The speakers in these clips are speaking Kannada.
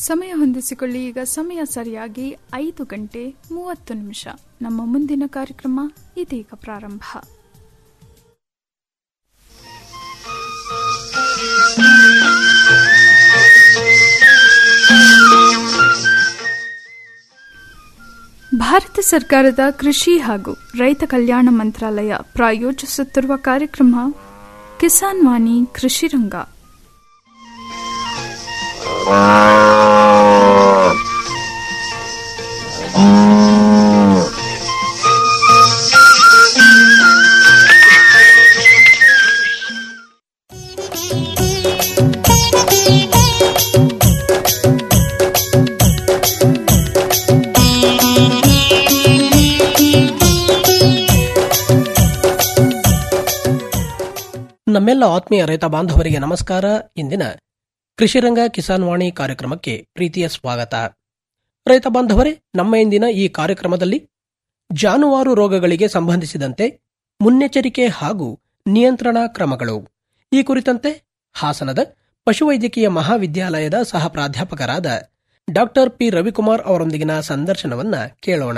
ಸಮಯ ಹೊಂದಿಸಿಕೊಳ್ಳಿ ಈಗ ಸಮಯ ಸರಿಯಾಗಿ ಐದು ಗಂಟೆ ಮೂವತ್ತು ನಿಮಿಷ ನಮ್ಮ ಮುಂದಿನ ಕಾರ್ಯಕ್ರಮ ಇದೀಗ ಪ್ರಾರಂಭ ಭಾರತ ಸರ್ಕಾರದ ಕೃಷಿ ಹಾಗೂ ರೈತ ಕಲ್ಯಾಣ ಮಂತ್ರಾಲಯ ಪ್ರಾಯೋಜಿಸುತ್ತಿರುವ ಕಾರ್ಯಕ್ರಮ ಕಿಸಾನ್ ವಾಣಿ ಕೃಷಿ ರಂಗ ನಮ್ಮೆಲ್ಲ ಆತ್ಮೀಯ ರೈತ ಬಾಂಧವರಿಗೆ ನಮಸ್ಕಾರ ಇಂದಿನ ಕೃಷಿರಂಗ ಕಿಸಾನ್ ವಾಣಿ ಕಾರ್ಯಕ್ರಮಕ್ಕೆ ಪ್ರೀತಿಯ ಸ್ವಾಗತ ರೈತ ಬಾಂಧವರೇ ನಮ್ಮ ಇಂದಿನ ಈ ಕಾರ್ಯಕ್ರಮದಲ್ಲಿ ಜಾನುವಾರು ರೋಗಗಳಿಗೆ ಸಂಬಂಧಿಸಿದಂತೆ ಮುನ್ನೆಚ್ಚರಿಕೆ ಹಾಗೂ ನಿಯಂತ್ರಣ ಕ್ರಮಗಳು ಈ ಕುರಿತಂತೆ ಹಾಸನದ ಪಶುವೈದ್ಯಕೀಯ ಮಹಾವಿದ್ಯಾಲಯದ ಸಹ ಪ್ರಾಧ್ಯಾಪಕರಾದ ಡಾಕ್ಟರ್ ಪಿ ರವಿಕುಮಾರ್ ಅವರೊಂದಿಗಿನ ಸಂದರ್ಶನವನ್ನ ಕೇಳೋಣ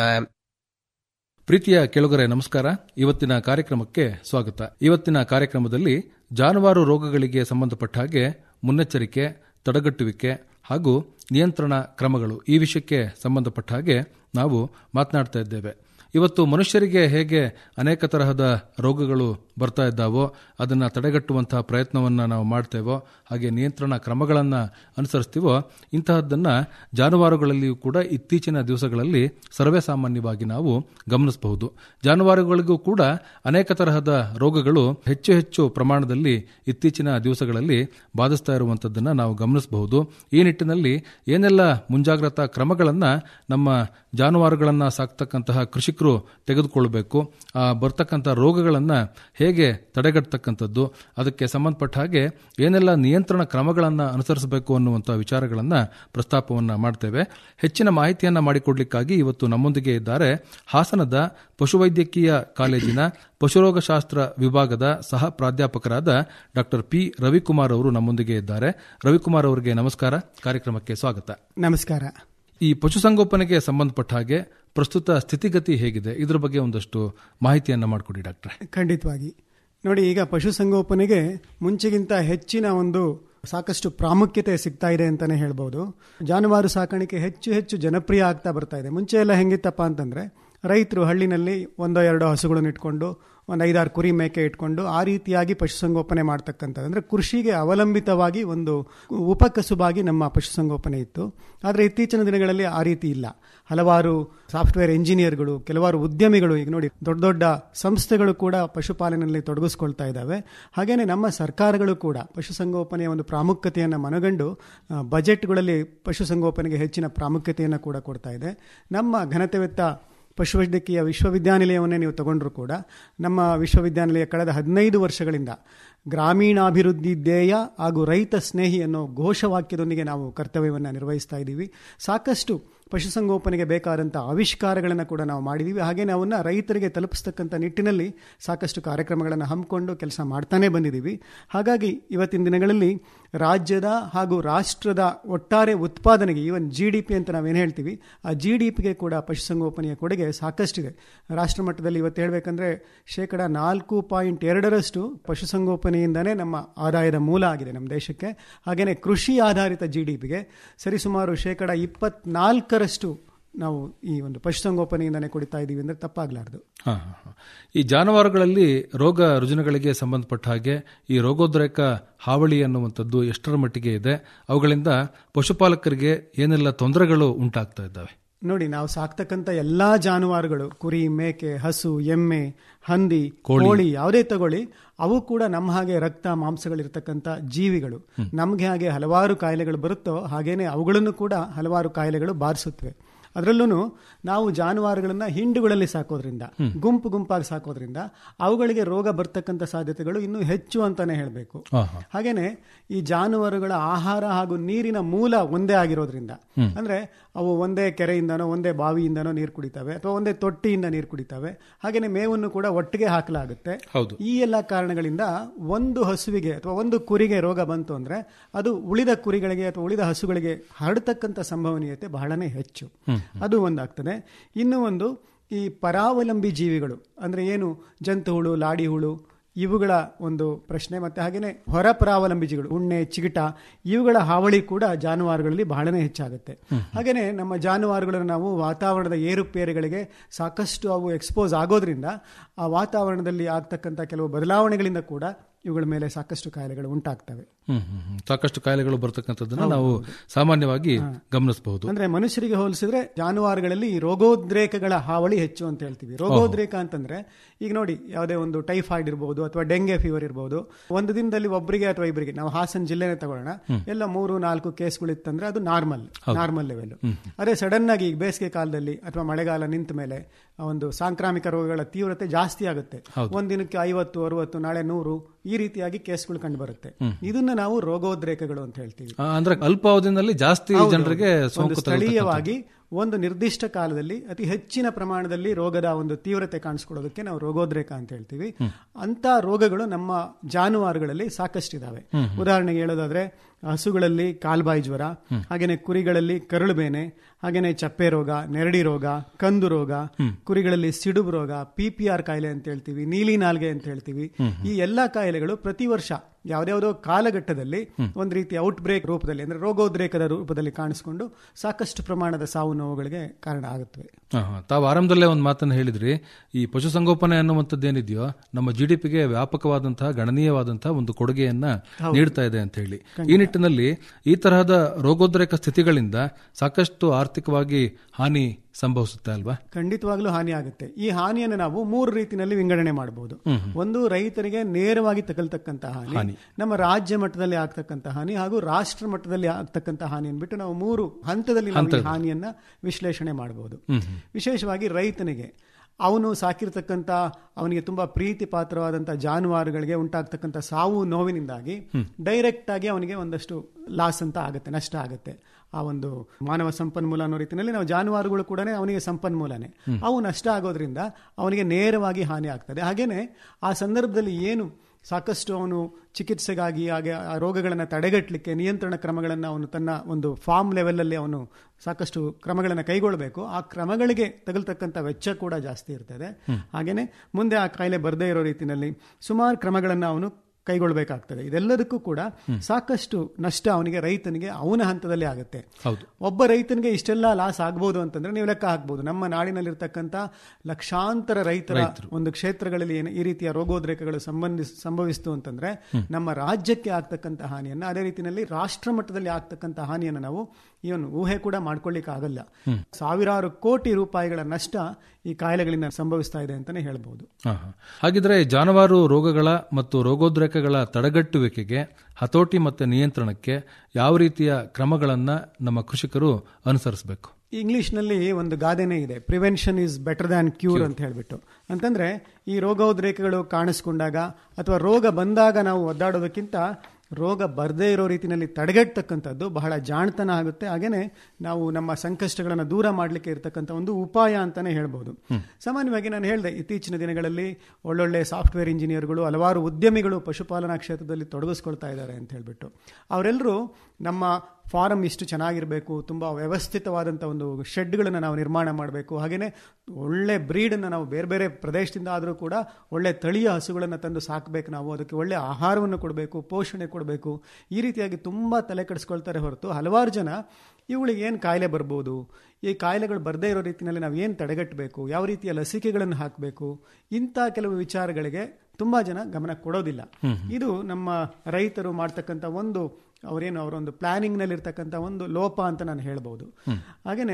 ಪ್ರೀತಿಯ ಕೆಳಗರೆ ನಮಸ್ಕಾರ ಇವತ್ತಿನ ಕಾರ್ಯಕ್ರಮಕ್ಕೆ ಸ್ವಾಗತ ಇವತ್ತಿನ ಕಾರ್ಯಕ್ರಮದಲ್ಲಿ ಜಾನುವಾರು ರೋಗಗಳಿಗೆ ಸಂಬಂಧಪಟ್ಟ ಹಾಗೆ ಮುನ್ನೆಚ್ಚರಿಕೆ ತಡೆಗಟ್ಟುವಿಕೆ ಹಾಗೂ ನಿಯಂತ್ರಣ ಕ್ರಮಗಳು ಈ ವಿಷಯಕ್ಕೆ ಸಂಬಂಧಪಟ್ಟ ಹಾಗೆ ನಾವು ಮಾತನಾಡ್ತಾ ಇದ್ದೇವೆ ಇವತ್ತು ಮನುಷ್ಯರಿಗೆ ಹೇಗೆ ಅನೇಕ ತರಹದ ರೋಗಗಳು ಬರ್ತಾ ಇದ್ದಾವೋ ಅದನ್ನು ತಡೆಗಟ್ಟುವಂತಹ ಪ್ರಯತ್ನವನ್ನು ನಾವು ಮಾಡ್ತೇವೋ ಹಾಗೆ ನಿಯಂತ್ರಣ ಕ್ರಮಗಳನ್ನು ಅನುಸರಿಸ್ತೀವೋ ಇಂತಹದ್ದನ್ನು ಜಾನುವಾರುಗಳಲ್ಲಿಯೂ ಕೂಡ ಇತ್ತೀಚಿನ ದಿವಸಗಳಲ್ಲಿ ಸರ್ವೇ ಸಾಮಾನ್ಯವಾಗಿ ನಾವು ಗಮನಿಸಬಹುದು ಜಾನುವಾರುಗಳಿಗೂ ಕೂಡ ಅನೇಕ ತರಹದ ರೋಗಗಳು ಹೆಚ್ಚು ಹೆಚ್ಚು ಪ್ರಮಾಣದಲ್ಲಿ ಇತ್ತೀಚಿನ ದಿವಸಗಳಲ್ಲಿ ಬಾಧಿಸ್ತಾ ಇರುವಂಥದ್ದನ್ನು ನಾವು ಗಮನಿಸಬಹುದು ಈ ನಿಟ್ಟಿನಲ್ಲಿ ಏನೆಲ್ಲ ಮುಂಜಾಗ್ರತಾ ಕ್ರಮಗಳನ್ನು ನಮ್ಮ ಜಾನುವಾರುಗಳನ್ನು ಸಾಕ್ತಕ್ಕಂತಹ ಕೃಷಿಕರು ತೆಗೆದುಕೊಳ್ಬೇಕು ಆ ಬರ್ತಕ್ಕಂಥ ರೋಗಗಳನ್ನು ಹೇಗೆ ತಡೆಗಟ್ಟತಕ್ಕಂಥದ್ದು ಅದಕ್ಕೆ ಸಂಬಂಧಪಟ್ಟ ಹಾಗೆ ಏನೆಲ್ಲ ನಿಯಂತ್ರಣ ಕ್ರಮಗಳನ್ನು ಅನುಸರಿಸಬೇಕು ಅನ್ನುವಂಥ ವಿಚಾರಗಳನ್ನು ಪ್ರಸ್ತಾಪವನ್ನು ಮಾಡ್ತೇವೆ ಹೆಚ್ಚಿನ ಮಾಹಿತಿಯನ್ನು ಮಾಡಿಕೊಡ್ಲಿಕ್ಕಾಗಿ ಇವತ್ತು ನಮ್ಮೊಂದಿಗೆ ಇದ್ದಾರೆ ಹಾಸನದ ಪಶುವೈದ್ಯಕೀಯ ಕಾಲೇಜಿನ ಪಶುರೋಗಶಾಸ್ತ್ರ ವಿಭಾಗದ ಸಹ ಪ್ರಾಧ್ಯಾಪಕರಾದ ಡಾಕ್ಟರ್ ಪಿ ರವಿಕುಮಾರ್ ಅವರು ನಮ್ಮೊಂದಿಗೆ ಇದ್ದಾರೆ ರವಿಕುಮಾರ್ ಅವರಿಗೆ ನಮಸ್ಕಾರ ಕಾರ್ಯಕ್ರಮಕ್ಕೆ ಸ್ವಾಗತ ನಮಸ್ಕಾರ ಈ ಪಶುಸಂಗೋಪನೆಗೆ ಸಂಬಂಧಪಟ್ಟ ಹಾಗೆ ಪ್ರಸ್ತುತ ಸ್ಥಿತಿಗತಿ ಹೇಗಿದೆ ಇದ್ರ ಬಗ್ಗೆ ಒಂದಷ್ಟು ಮಾಹಿತಿಯನ್ನ ಮಾಡಿಕೊಡಿ ಡಾಕ್ಟ್ರೆ ಖಂಡಿತವಾಗಿ ನೋಡಿ ಈಗ ಪಶುಸಂಗೋಪನೆಗೆ ಮುಂಚೆಗಿಂತ ಹೆಚ್ಚಿನ ಒಂದು ಸಾಕಷ್ಟು ಪ್ರಾಮುಖ್ಯತೆ ಸಿಗ್ತಾ ಇದೆ ಅಂತಾನೆ ಹೇಳ್ಬೋದು ಜಾನುವಾರು ಸಾಕಾಣಿಕೆ ಹೆಚ್ಚು ಹೆಚ್ಚು ಜನಪ್ರಿಯ ಆಗ್ತಾ ಬರ್ತಾ ಇದೆ ಮುಂಚೆ ಎಲ್ಲ ಹೆಂಗಿತ್ತಪ್ಪ ಅಂತಂದ್ರೆ ರೈತರು ಹಳ್ಳಿನಲ್ಲಿ ಒಂದೋ ಎರಡೋ ಹಸುಗಳನ್ನು ಇಟ್ಕೊಂಡು ಒಂದು ಐದಾರು ಕುರಿ ಮೇಕೆ ಇಟ್ಕೊಂಡು ಆ ರೀತಿಯಾಗಿ ಪಶುಸಂಗೋಪನೆ ಮಾಡ್ತಕ್ಕಂಥದ್ದು ಅಂದರೆ ಕೃಷಿಗೆ ಅವಲಂಬಿತವಾಗಿ ಒಂದು ಉಪಕಸುಬಾಗಿ ನಮ್ಮ ಪಶುಸಂಗೋಪನೆ ಇತ್ತು ಆದರೆ ಇತ್ತೀಚಿನ ದಿನಗಳಲ್ಲಿ ಆ ರೀತಿ ಇಲ್ಲ ಹಲವಾರು ಸಾಫ್ಟ್ವೇರ್ ಇಂಜಿನಿಯರ್ಗಳು ಕೆಲವಾರು ಉದ್ಯಮಿಗಳು ಈಗ ನೋಡಿ ದೊಡ್ಡ ದೊಡ್ಡ ಸಂಸ್ಥೆಗಳು ಕೂಡ ಪಶುಪಾಲನೆಯಲ್ಲಿ ತೊಡಗಿಸ್ಕೊಳ್ತಾ ಇದ್ದಾವೆ ಹಾಗೇನೆ ನಮ್ಮ ಸರ್ಕಾರಗಳು ಕೂಡ ಪಶುಸಂಗೋಪನೆಯ ಒಂದು ಪ್ರಾಮುಖ್ಯತೆಯನ್ನು ಮನಗಂಡು ಬಜೆಟ್ಗಳಲ್ಲಿ ಪಶುಸಂಗೋಪನೆಗೆ ಹೆಚ್ಚಿನ ಪ್ರಾಮುಖ್ಯತೆಯನ್ನು ಕೂಡ ಕೊಡ್ತಾ ಇದೆ ನಮ್ಮ ಘನತೆವೆತ್ತ ಪಶುವೈದ್ಯಕೀಯ ವಿಶ್ವವಿದ್ಯಾನಿಲಯವನ್ನೇ ನೀವು ತಗೊಂಡ್ರು ಕೂಡ ನಮ್ಮ ವಿಶ್ವವಿದ್ಯಾನಿಲಯ ಕಳೆದ ಹದಿನೈದು ವರ್ಷಗಳಿಂದ ಗ್ರಾಮೀಣಾಭಿವೃದ್ಧಿ ಧ್ಯೇಯ ಹಾಗೂ ರೈತ ಸ್ನೇಹಿ ಅನ್ನೋ ಘೋಷವಾಕ್ಯದೊಂದಿಗೆ ನಾವು ಕರ್ತವ್ಯವನ್ನು ನಿರ್ವಹಿಸ್ತಾ ಇದ್ದೀವಿ ಸಾಕಷ್ಟು ಪಶುಸಂಗೋಪನೆಗೆ ಬೇಕಾದಂಥ ಆವಿಷ್ಕಾರಗಳನ್ನು ಕೂಡ ನಾವು ಮಾಡಿದ್ದೀವಿ ಹಾಗೆಯೇ ಅವನ್ನ ರೈತರಿಗೆ ತಲುಪಿಸ್ತಕ್ಕಂಥ ನಿಟ್ಟಿನಲ್ಲಿ ಸಾಕಷ್ಟು ಕಾರ್ಯಕ್ರಮಗಳನ್ನು ಹಮ್ಮಿಕೊಂಡು ಕೆಲಸ ಮಾಡ್ತಾನೆ ಬಂದಿದ್ದೀವಿ ಹಾಗಾಗಿ ಇವತ್ತಿನ ದಿನಗಳಲ್ಲಿ ರಾಜ್ಯದ ಹಾಗೂ ರಾಷ್ಟ್ರದ ಒಟ್ಟಾರೆ ಉತ್ಪಾದನೆಗೆ ಈವನ್ ಜಿ ಡಿ ಪಿ ಅಂತ ನಾವೇನು ಹೇಳ್ತೀವಿ ಆ ಜಿ ಡಿ ಪಿಗೆ ಕೂಡ ಪಶುಸಂಗೋಪನೆಯ ಕೊಡುಗೆ ಸಾಕಷ್ಟಿದೆ ರಾಷ್ಟ್ರ ಮಟ್ಟದಲ್ಲಿ ಇವತ್ತು ಹೇಳಬೇಕಂದ್ರೆ ಶೇಕಡ ನಾಲ್ಕು ಪಾಯಿಂಟ್ ಎರಡರಷ್ಟು ಪಶುಸಂಗೋಪನೆಯಿಂದನೇ ನಮ್ಮ ಆದಾಯದ ಮೂಲ ಆಗಿದೆ ನಮ್ಮ ದೇಶಕ್ಕೆ ಹಾಗೆಯೇ ಕೃಷಿ ಆಧಾರಿತ ಜಿ ಡಿ ಪಿಗೆ ಸರಿಸುಮಾರು ಶೇಕಡ ಇಪ್ಪತ್ನಾಲ್ಕರಷ್ಟು ನಾವು ಈ ಒಂದು ಪಶುಸಂಗೋಪನೆಯಿಂದನೇ ಕುಡಿತಾ ಇದ್ದೀವಿ ಅಂದರೆ ತಪ್ಪಾಗಲಾರ್ದು ಹಾ, ಹಾ, ಹಾ. ಈ ಜಾನುವಾರುಗಳಲ್ಲಿ ರೋಗ ರುಜಿನಗಳಿಗೆ ಸಂಬಂಧಪಟ್ಟ ಹಾಗೆ ಈ ರೋಗೋದ್ರೇಕ ಹಾವಳಿ ಅನ್ನುವಂಥದ್ದು ಎಷ್ಟರ ಮಟ್ಟಿಗೆ ಇದೆ ಅವುಗಳಿಂದ ಪಶುಪಾಲಕರಿಗೆ ಏನೆಲ್ಲ ತೊಂದರೆಗಳು ಉಂಟಾಗ್ತಾ ಇದ್ದಾವೆ ನೋಡಿ ನಾವು ಸಾಕ್ತಕ್ಕಂಥ ಎಲ್ಲಾ ಜಾನುವಾರುಗಳು ಕುರಿ ಮೇಕೆ ಹಸು ಎಮ್ಮೆ ಹಂದಿ ಕೋಳಿ ಯಾವುದೇ ತಗೊಳ್ಳಿ ಅವು ಕೂಡ ನಮ್ಮ ಹಾಗೆ ರಕ್ತ ಮಾಂಸಗಳಿರ್ತಕ್ಕಂಥ ಜೀವಿಗಳು ನಮ್ಗೆ ಹಾಗೆ ಹಲವಾರು ಕಾಯಿಲೆಗಳು ಬರುತ್ತೋ ಹಾಗೇನೆ ಅವುಗಳನ್ನು ಕೂಡ ಹಲವಾರು ಕಾಯಿಲೆಗಳು ಬಾರಿಸುತ್ತವೆ ಅದರಲ್ಲೂ ನಾವು ಜಾನುವಾರುಗಳನ್ನ ಹಿಂಡುಗಳಲ್ಲಿ ಸಾಕೋದ್ರಿಂದ ಗುಂಪು ಗುಂಪಾಗಿ ಸಾಕೋದ್ರಿಂದ ಅವುಗಳಿಗೆ ರೋಗ ಬರ್ತಕ್ಕಂಥ ಸಾಧ್ಯತೆಗಳು ಇನ್ನೂ ಹೆಚ್ಚು ಅಂತಾನೆ ಹೇಳಬೇಕು ಹಾ, ಹಾ. ಹಾಗೇನೆ ಈ ಜಾನುವಾರುಗಳ ಆಹಾರ ಹಾಗೂ ನೀರಿನ ಮೂಲ ಒಂದೇ ಆಗಿರೋದ್ರಿಂದ ಅಂದ್ರೆ ಅವು ಒಂದೇ ಕೆರೆಯಿಂದನೋ ಒಂದೇ ಬಾವಿಯಿಂದನೋ ನೀರು ಕುಡಿತವೆ ಅಥವಾ ಒಂದೇ ತೊಟ್ಟಿಯಿಂದ ನೀರು ಕುಡಿತವೆ ಹಾಗೇನೆ ಮೇವನ್ನು ಕೂಡ ಒಟ್ಟಿಗೆ ಹಾಕಲಾಗುತ್ತೆ ಹೌದು ಈ ಎಲ್ಲ ಕಾರಣಗಳಿಂದ ಒಂದು ಹಸುವಿಗೆ ಅಥವಾ ಒಂದು ಕುರಿಗೆ ರೋಗ ಬಂತು ಅಂದ್ರೆ ಅದು ಉಳಿದ ಕುರಿಗಳಿಗೆ ಅಥವಾ ಉಳಿದ ಹಸುಗಳಿಗೆ ಹರಡತಕ್ಕಂಥ ಸಂಭವನೀಯತೆ ಬಹಳನೇ ಹೆಚ್ಚು ಅದು ಒಂದಾಗ್ತದೆ ಇನ್ನು ಒಂದು ಈ ಪರಾವಲಂಬಿ ಜೀವಿಗಳು ಅಂದ್ರೆ ಏನು ಜಂತು ಹುಳು ಲಾಡಿ ಹುಳು ಇವುಗಳ ಒಂದು ಪ್ರಶ್ನೆ ಮತ್ತೆ ಹಾಗೇನೆ ಹೊರ ಪರಾವಲಂಬಿ ಜೀವಿಗಳು ಉಣ್ಣೆ ಚಿಗಿಟ ಇವುಗಳ ಹಾವಳಿ ಕೂಡ ಜಾನುವಾರುಗಳಲ್ಲಿ ಬಹಳನೇ ಹೆಚ್ಚಾಗುತ್ತೆ ಹಾಗೇನೆ ನಮ್ಮ ಜಾನುವಾರುಗಳನ್ನು ನಾವು ವಾತಾವರಣದ ಏರುಪೇರುಗಳಿಗೆ ಸಾಕಷ್ಟು ಅವು ಎಕ್ಸ್ಪೋಸ್ ಆಗೋದ್ರಿಂದ ಆ ವಾತಾವರಣದಲ್ಲಿ ಆಗ್ತಕ್ಕಂಥ ಕೆಲವು ಬದಲಾವಣೆಗಳಿಂದ ಕೂಡ ಇವುಗಳ ಮೇಲೆ ಸಾಕಷ್ಟು ಕಾಯಿಲೆಗಳು ಉಂಟಾಗ್ತವೆ ಹ್ಮ್ ಹ್ಮ್ ಹ್ಮ್. ಸಾಕಷ್ಟು ಕಾಯಿಲೆಗಳು ಬರ್ತಕ್ಕಂಥದ್ದನ್ನ ನಾವು ಸಾಮಾನ್ಯವಾಗಿ ಗಮನಿಸಬಹುದು ಅಂದ್ರೆ ಮನುಷ್ಯರಿಗೆ ಹೋಲಿಸಿದ್ರೆ ಜಾನುವಾರುಗಳಲ್ಲಿ ಈ ರೋಗೋದ್ರೇಕಗಳ ಹಾವಳಿ ಹೆಚ್ಚು ಅಂತ ಹೇಳ್ತೀವಿ ರೋಗೋದ್ರೇಕ ಅಂತಂದ್ರೆ ಈಗ ನೋಡಿ ಯಾವುದೇ ಒಂದು ಟೈಫಾಯ್ಡ್ ಇರಬಹುದು ಅಥವಾ ಡೆಂಗೆ ಫೀವರ್ ಇರಬಹುದು ಒಂದು ದಿನದಲ್ಲಿ ಒಬ್ಬರಿಗೆ ಅಥವಾ ಇಬ್ಬರಿಗೆ ನಾವು ಹಾಸನ ಜಿಲ್ಲೆನೇ ತಗೊಳ್ಳೋಣ ಎಲ್ಲ ಮೂರು ನಾಲ್ಕು ಕೇಸ್ಗಳಿತ್ತಂದ್ರೆ ಅದು ನಾರ್ಮಲ್ ನಾರ್ಮಲ್ ಲೆವೆಲ್ ಅದೇ ಸಡನ್ ಆಗಿ ಈಗ ಬೇಸಿಗೆ ಕಾಲದಲ್ಲಿ ಅಥವಾ ಮಳೆಗಾಲ ನಿಂತ ಮೇಲೆ ಆ ಒಂದು ಸಾಂಕ್ರಾಮಿಕ ರೋಗಗಳ ತೀವ್ರತೆ ಜಾಸ್ತಿ ಆಗುತ್ತೆ ಒಂದಿನಕ್ಕೆ ಐವತ್ತು ಅರವತ್ತು ನಾಳೆ ನೂರು ಈ ರೀತಿಯಾಗಿ ಕೇಸ್ಗಳು ಕಂಡು ಬರುತ್ತೆ ಇದನ್ನ ನಾವು ರೋಗೋದ್ರೇಕಗಳು ಅಂತ ಹೇಳ್ತೀವಿ ಆ, ಅಂದ್ರೆ ಅಲ್ಪಾವಧಿನಲ್ಲಿ ಜಾಸ್ತಿ ಜನರಿಗೆ ಒಂದು ಸೋಂಕು ಸ್ಥಳೀಯವಾಗಿ ಒಂದು ನಿರ್ದಿಷ್ಟ ಕಾಲದಲ್ಲಿ ಅತಿ ಹೆಚ್ಚಿನ ಪ್ರಮಾಣದಲ್ಲಿ ರೋಗದ ಒಂದು ತೀವ್ರತೆ ಕಾಣಿಸ್ಕೊಳ್ಳೋದಕ್ಕೆ ನಾವು ರೋಗೋದ್ರೇಕ ಅಂತ ಹೇಳ್ತೀವಿ ಅಂತ ರೋಗಗಳು ನಮ್ಮ ಜಾನುವಾರುಗಳಲ್ಲಿ ಸಾಕಷ್ಟಿದಾವೆ ಉದಾಹರಣೆಗೆ ಹೇಳೋದಾದ್ರೆ ಹಸುಗಳಲ್ಲಿ ಕಾಲ್ಬಾಯಿ ಜ್ವರ ಹಾಗೇನೆ ಕುರಿಗಳಲ್ಲಿ ಕರಳುಬೇನೆ ಹಾಗೇನೆ ಚಪ್ಪೆ ರೋಗ ನೆರಡಿ ರೋಗ ಕಂದು ರೋಗ ಕುರಿಗಳಲ್ಲಿ ಸಿಡುಬು ರೋಗ ಪಿ ಪಿ ಆರ್ ಕಾಯಿಲೆ ಅಂತ ಹೇಳ್ತೀವಿ ನೀಲಿ ನಾಲ್ಗೆ ಅಂತ ಹೇಳ್ತೀವಿ ಈ ಎಲ್ಲಾ ಕಾಯಿಲೆಗಳು ಪ್ರತಿ ವರ್ಷ ಯಾವ್ದಾವುದೋ ಕಾಲಘಟ್ಟದಲ್ಲಿ ಒಂದು ರೀತಿ ಔಟ್ ಬ್ರೇಕ್ ರೂಪದಲ್ಲಿ ಅಂದ್ರೆ ರೋಗೋದ್ರೇಕದ ರೂಪದಲ್ಲಿ ಕಾಣಿಸಿಕೊಂಡು ಸಾಕಷ್ಟು ಪ್ರಮಾಣದ ಸಾವು ನೋವುಗಳಿಗೆ ಕಾರಣ ಆಗುತ್ತವೆ ಹಾ, ಹಾ. ತಾವು ಆರಂಭದಲ್ಲೇ ಒಂದು ಮಾತನ್ನು ಹೇಳಿದ್ರಿ ಈ ಪಶುಸಂಗೋಪನೆ ಅನ್ನುವಂಥದ್ದು ಏನಿದೆಯೋ ನಮ್ಮ ಜಿಡಿಪಿಗೆ ವ್ಯಾಪಕವಾದಂತಹ ಗಣನೀಯವಾದಂತಹ ಒಂದು ಕೊಡುಗೆಯನ್ನ ನೀಡ್ತಾ ಇದೆ ಅಂತ ಹೇಳಿ ಈ ನಿಟ್ಟಿನಲ್ಲಿ ಈ ತರಹದ ರೋಗೋದ್ರೇಕ ಸ್ಥಿತಿಗಳಿಂದ ಸಾಕಷ್ಟು ಆರ್ಥಿಕವಾಗಿ ಹಾನಿ ಸಂಭವಿಸುತ್ತೆ ಅಲ್ವಾ ಖಂಡಿತವಾಗ್ಲೂ ಹಾನಿ ಆಗುತ್ತೆ ಈ ಹಾನಿಯನ್ನು ನಾವು ಮೂರು ರೀತಿಯಲ್ಲಿ ವಿಂಗಡಣೆ ಮಾಡಬಹುದು ಒಂದು ರೈತರಿಗೆ ನೇರವಾಗಿ ತಗಲ್ತಕ್ಕಂತ ಹಾನಿ ನಮ್ಮ ರಾಜ್ಯ ಮಟ್ಟದಲ್ಲಿ ಆಗ್ತಕ್ಕಂಥ ಹಾನಿ ಹಾಗೂ ರಾಷ್ಟ್ರ ಮಟ್ಟದಲ್ಲಿ ಆಗ್ತಕ್ಕಂಥ ಹಾನಿ ಅಂದ್ಬಿಟ್ಟು ನಾವು ಮೂರು ಹಂತದಲ್ಲಿ ನಾವು ಈ ಹಾನಿಯನ್ನ ವಿಶ್ಲೇಷಣೆ ಮಾಡಬಹುದು ವಿಶೇಷವಾಗಿ ರೈತನಿಗೆ ಅವನು ಸಾಕಿರ್ತಕ್ಕಂಥ ಅವನಿಗೆ ತುಂಬಾ ಪ್ರೀತಿ ಪಾತ್ರವಾದಂಥ ಜಾನುವಾರುಗಳಿಗೆ ಉಂಟಾಗ್ತಕ್ಕಂಥ ಸಾವು ನೋವಿನಿಂದಾಗಿ ಡೈರೆಕ್ಟ್ ಆಗಿ ಅವನಿಗೆ ಒಂದಷ್ಟು ಲಾಸ್ ಅಂತ ಆಗುತ್ತೆ ನಷ್ಟ ಆಗುತ್ತೆ ಆ ಒಂದು ಮಾನವ ಸಂಪನ್ಮೂಲ ಅನ್ನೋ ರೀತಿಯಲ್ಲಿ ನಾವು ಜಾನುವಾರುಗಳು ಕೂಡ ಅವನಿಗೆ ಸಂಪನ್ಮೂಲನೇ ಅವು ನಷ್ಟ ಆಗೋದ್ರಿಂದ ಅವನಿಗೆ ನೇರವಾಗಿ ಹಾನಿ ಆಗ್ತದೆ ಹಾಗೇನೆ ಆ ಸಂದರ್ಭದಲ್ಲಿ ಏನು ಸಾಕಷ್ಟು ಅವನು ಚಿಕಿತ್ಸೆಗಾಗಿ ಹಾಗೆ ಆ ರೋಗಗಳನ್ನು ತಡೆಗಟ್ಟಲಿಕ್ಕೆ ನಿಯಂತ್ರಣ ಕ್ರಮಗಳನ್ನು ಅವನು ತನ್ನ ಒಂದು ಫಾರ್ಮ್ ಲೆವೆಲಲ್ಲಿ ಅವನು ಸಾಕಷ್ಟು ಕ್ರಮಗಳನ್ನು ಕೈಗೊಳ್ಳಬೇಕು ಆ ಕ್ರಮಗಳಿಗೆ ತಗಲ್ತಕ್ಕಂಥ ವೆಚ್ಚ ಕೂಡ ಜಾಸ್ತಿ ಇರ್ತದೆ ಹಾಗೇನೆ ಮುಂದೆ ಆ ಕಾಯಿಲೆ ಬರದೇ ಇರೋ ರೀತಿಯಲ್ಲಿ ಸುಮಾರು ಕ್ರಮಗಳನ್ನು ಅವನು ಕೈಗೊಳ್ಳಬೇಕಾಗ್ತದೆ ಇದೆಲ್ಲದಕ್ಕೂ ಕೂಡ ಸಾಕಷ್ಟು ನಷ್ಟ ಅವನಿಗೆ ರೈತನಿಗೆ ಅವನ ಹಂತದಲ್ಲಿ ಆಗುತ್ತೆ ಹೌದು ಒಬ್ಬ ರೈತನಿಗೆ ಇಷ್ಟೆಲ್ಲ ಲಾಸ್ ಆಗ್ಬೋದು ಅಂತಂದ್ರೆ ನೀವು ಲೆಕ್ಕ ಹಾಕ್ಬೋದು ನಮ್ಮ ನಾಡಿನಲ್ಲಿರ್ತಕ್ಕಂಥ ಲಕ್ಷಾಂತರ ರೈತರ ಒಂದು ಕ್ಷೇತ್ರಗಳಲ್ಲಿ ಏನು ಈ ರೀತಿಯ ರೋಗೋದ್ರೇಕಗಳು ಸಂಬಂಧಿಸ್ ಸಂಭವಿಸ್ತು ಅಂತಂದ್ರೆ ನಮ್ಮ ರಾಜ್ಯಕ್ಕೆ ಆಗ್ತಕ್ಕಂಥ ಹಾನಿಯನ್ನ ಅದೇ ರೀತಿಯಲ್ಲಿ ರಾಷ್ಟ್ರ ಮಟ್ಟದಲ್ಲಿ ಆಗ್ತಕ್ಕಂಥ ಹಾನಿಯನ್ನು ನಾವು ಇವನು ಊಹೆ ಕೂಡ ಮಾಡ್ಕೊಳ್ಳಿಕ್ಕೆ ಆಗಲ್ಲ ಸಾವಿರಾರು ಕೋಟಿ ರೂಪಾಯಿಗಳ ನಷ್ಟ ಈ ಕಾಯಿಲೆಗಳಿಂದ ಸಂಭವಿಸ್ತಾ ಇದೆ ಅಂತಾನೆ ಹೇಳ್ಬಹುದು ಹಾ, ಹಾ. ಹಾಗಿದ್ರೆ ಜಾನುವಾರು ರೋಗಗಳ ಮತ್ತು ರೋಗೋದ್ರೇಕಗಳ ತಡೆಗಟ್ಟುವಿಕೆಗೆ ಹತೋಟಿ ಮತ್ತು ನಿಯಂತ್ರಣಕ್ಕೆ ಯಾವ ರೀತಿಯ ಕ್ರಮಗಳನ್ನ ನಮ್ಮ ಕೃಷಿಕರು ಅನುಸರಿಸಬೇಕು ಇಂಗ್ಲಿಷ್ನಲ್ಲಿ ಒಂದು ಗಾದೆನೇ ಇದೆ prevention is better than cure ಅಂತ ಹೇಳ್ಬಿಟ್ಟು ಅಂತಂದ್ರೆ ಈ ರೋಗೋದ್ರೇಕಗಳು ಕಾಣಿಸ್ಕೊಂಡಾಗ ಅಥವಾ ರೋಗ ಬಂದಾಗ ನಾವು ಒದ್ದಾಡೋದಕ್ಕಿಂತ ರೋಗ ಬರದೇ ಇರೋ ರೀತಿಯಲ್ಲಿ ತಡೆಗಟ್ಟತಕ್ಕಂಥದ್ದು ಬಹಳ ಜಾಣತನ ಆಗುತ್ತೆ ಹಾಗೇನೆ ನಾವು ನಮ್ಮ ಸಂಕಷ್ಟಗಳನ್ನು ದೂರ ಮಾಡಲಿಕ್ಕೆ ಇರತಕ್ಕಂಥ ಒಂದು ಉಪಾಯ ಅಂತಾನೆ ಹೇಳ್ಬೋದು ಸಾಮಾನ್ಯವಾಗಿ ನಾನು ಹೇಳಿದೆ ಇತ್ತೀಚಿನ ದಿನಗಳಲ್ಲಿ ಒಳ್ಳೊಳ್ಳೆ ಸಾಫ್ಟ್ವೇರ್ ಇಂಜಿನಿಯರ್ಗಳು ಹಲವಾರು ಉದ್ಯಮಿಗಳು ಪಶುಪಾಲನಾ ಕ್ಷೇತ್ರದಲ್ಲಿ ತೊಡಗಿಸ್ಕೊಳ್ತಾ ಇದ್ದಾರೆ ಅಂತ ಹೇಳ್ಬಿಟ್ಟು ಅವರೆಲ್ಲರೂ ನಮ್ಮ ಫಾರಂ ಇಷ್ಟು ಚೆನ್ನಾಗಿರಬೇಕು ತುಂಬ ವ್ಯವಸ್ಥಿತವಾದಂಥ ಒಂದು ಶೆಡ್ಗಳನ್ನು ನಾವು ನಿರ್ಮಾಣ ಮಾಡಬೇಕು ಹಾಗೆಯೇ ಒಳ್ಳೆ ಬ್ರೀಡನ್ನು ನಾವು ಬೇರೆ ಬೇರೆ ಪ್ರದೇಶದಿಂದ ಆದರೂ ಕೂಡ ಒಳ್ಳೆ ತಳಿಯ ಹಸುಗಳನ್ನು ತಂದು ಸಾಕಬೇಕು ನಾವು ಅದಕ್ಕೆ ಒಳ್ಳೆ ಆಹಾರವನ್ನು ಕೊಡಬೇಕು ಪೋಷಣೆ ಕೊಡಬೇಕು ಈ ರೀತಿಯಾಗಿ ತುಂಬ ತಲೆ ಕೆಡಿಸ್ಕೊಳ್ತಾರೆ ಹೊರತು ಹಲವಾರು ಜನ ಇವುಗಳಿಗೆ ಏನು ಕಾಯಿಲೆ ಬರ್ಬೋದು ಈ ಕಾಯಿಲೆಗಳು ಬರದೇ ಇರೋ ರೀತಿಯಲ್ಲಿ ನಾವು ಏನು ತಡೆಗಟ್ಟಬೇಕು ಯಾವ ರೀತಿಯ ಲಸಿಕೆಗಳನ್ನು ಹಾಕಬೇಕು ಇಂಥ ಕೆಲವು ವಿಚಾರಗಳಿಗೆ ತುಂಬಾ ಜನ ಗಮನ ಕೊಡೋದಿಲ್ಲ ಇದು ನಮ್ಮ ರೈತರು ಮಾಡ್ತಕ್ಕಂಥ ಒಂದು ಅವರೇನು ಅವರೊಂದು ಪ್ಲಾನಿಂಗ್ ನಲ್ಲಿ ಇರ್ತಕ್ಕಂಥ ಒಂದು ಲೋಪ ಅಂತ ನಾನು ಹೇಳ್ಬೋದು ಹಾಗೇನೆ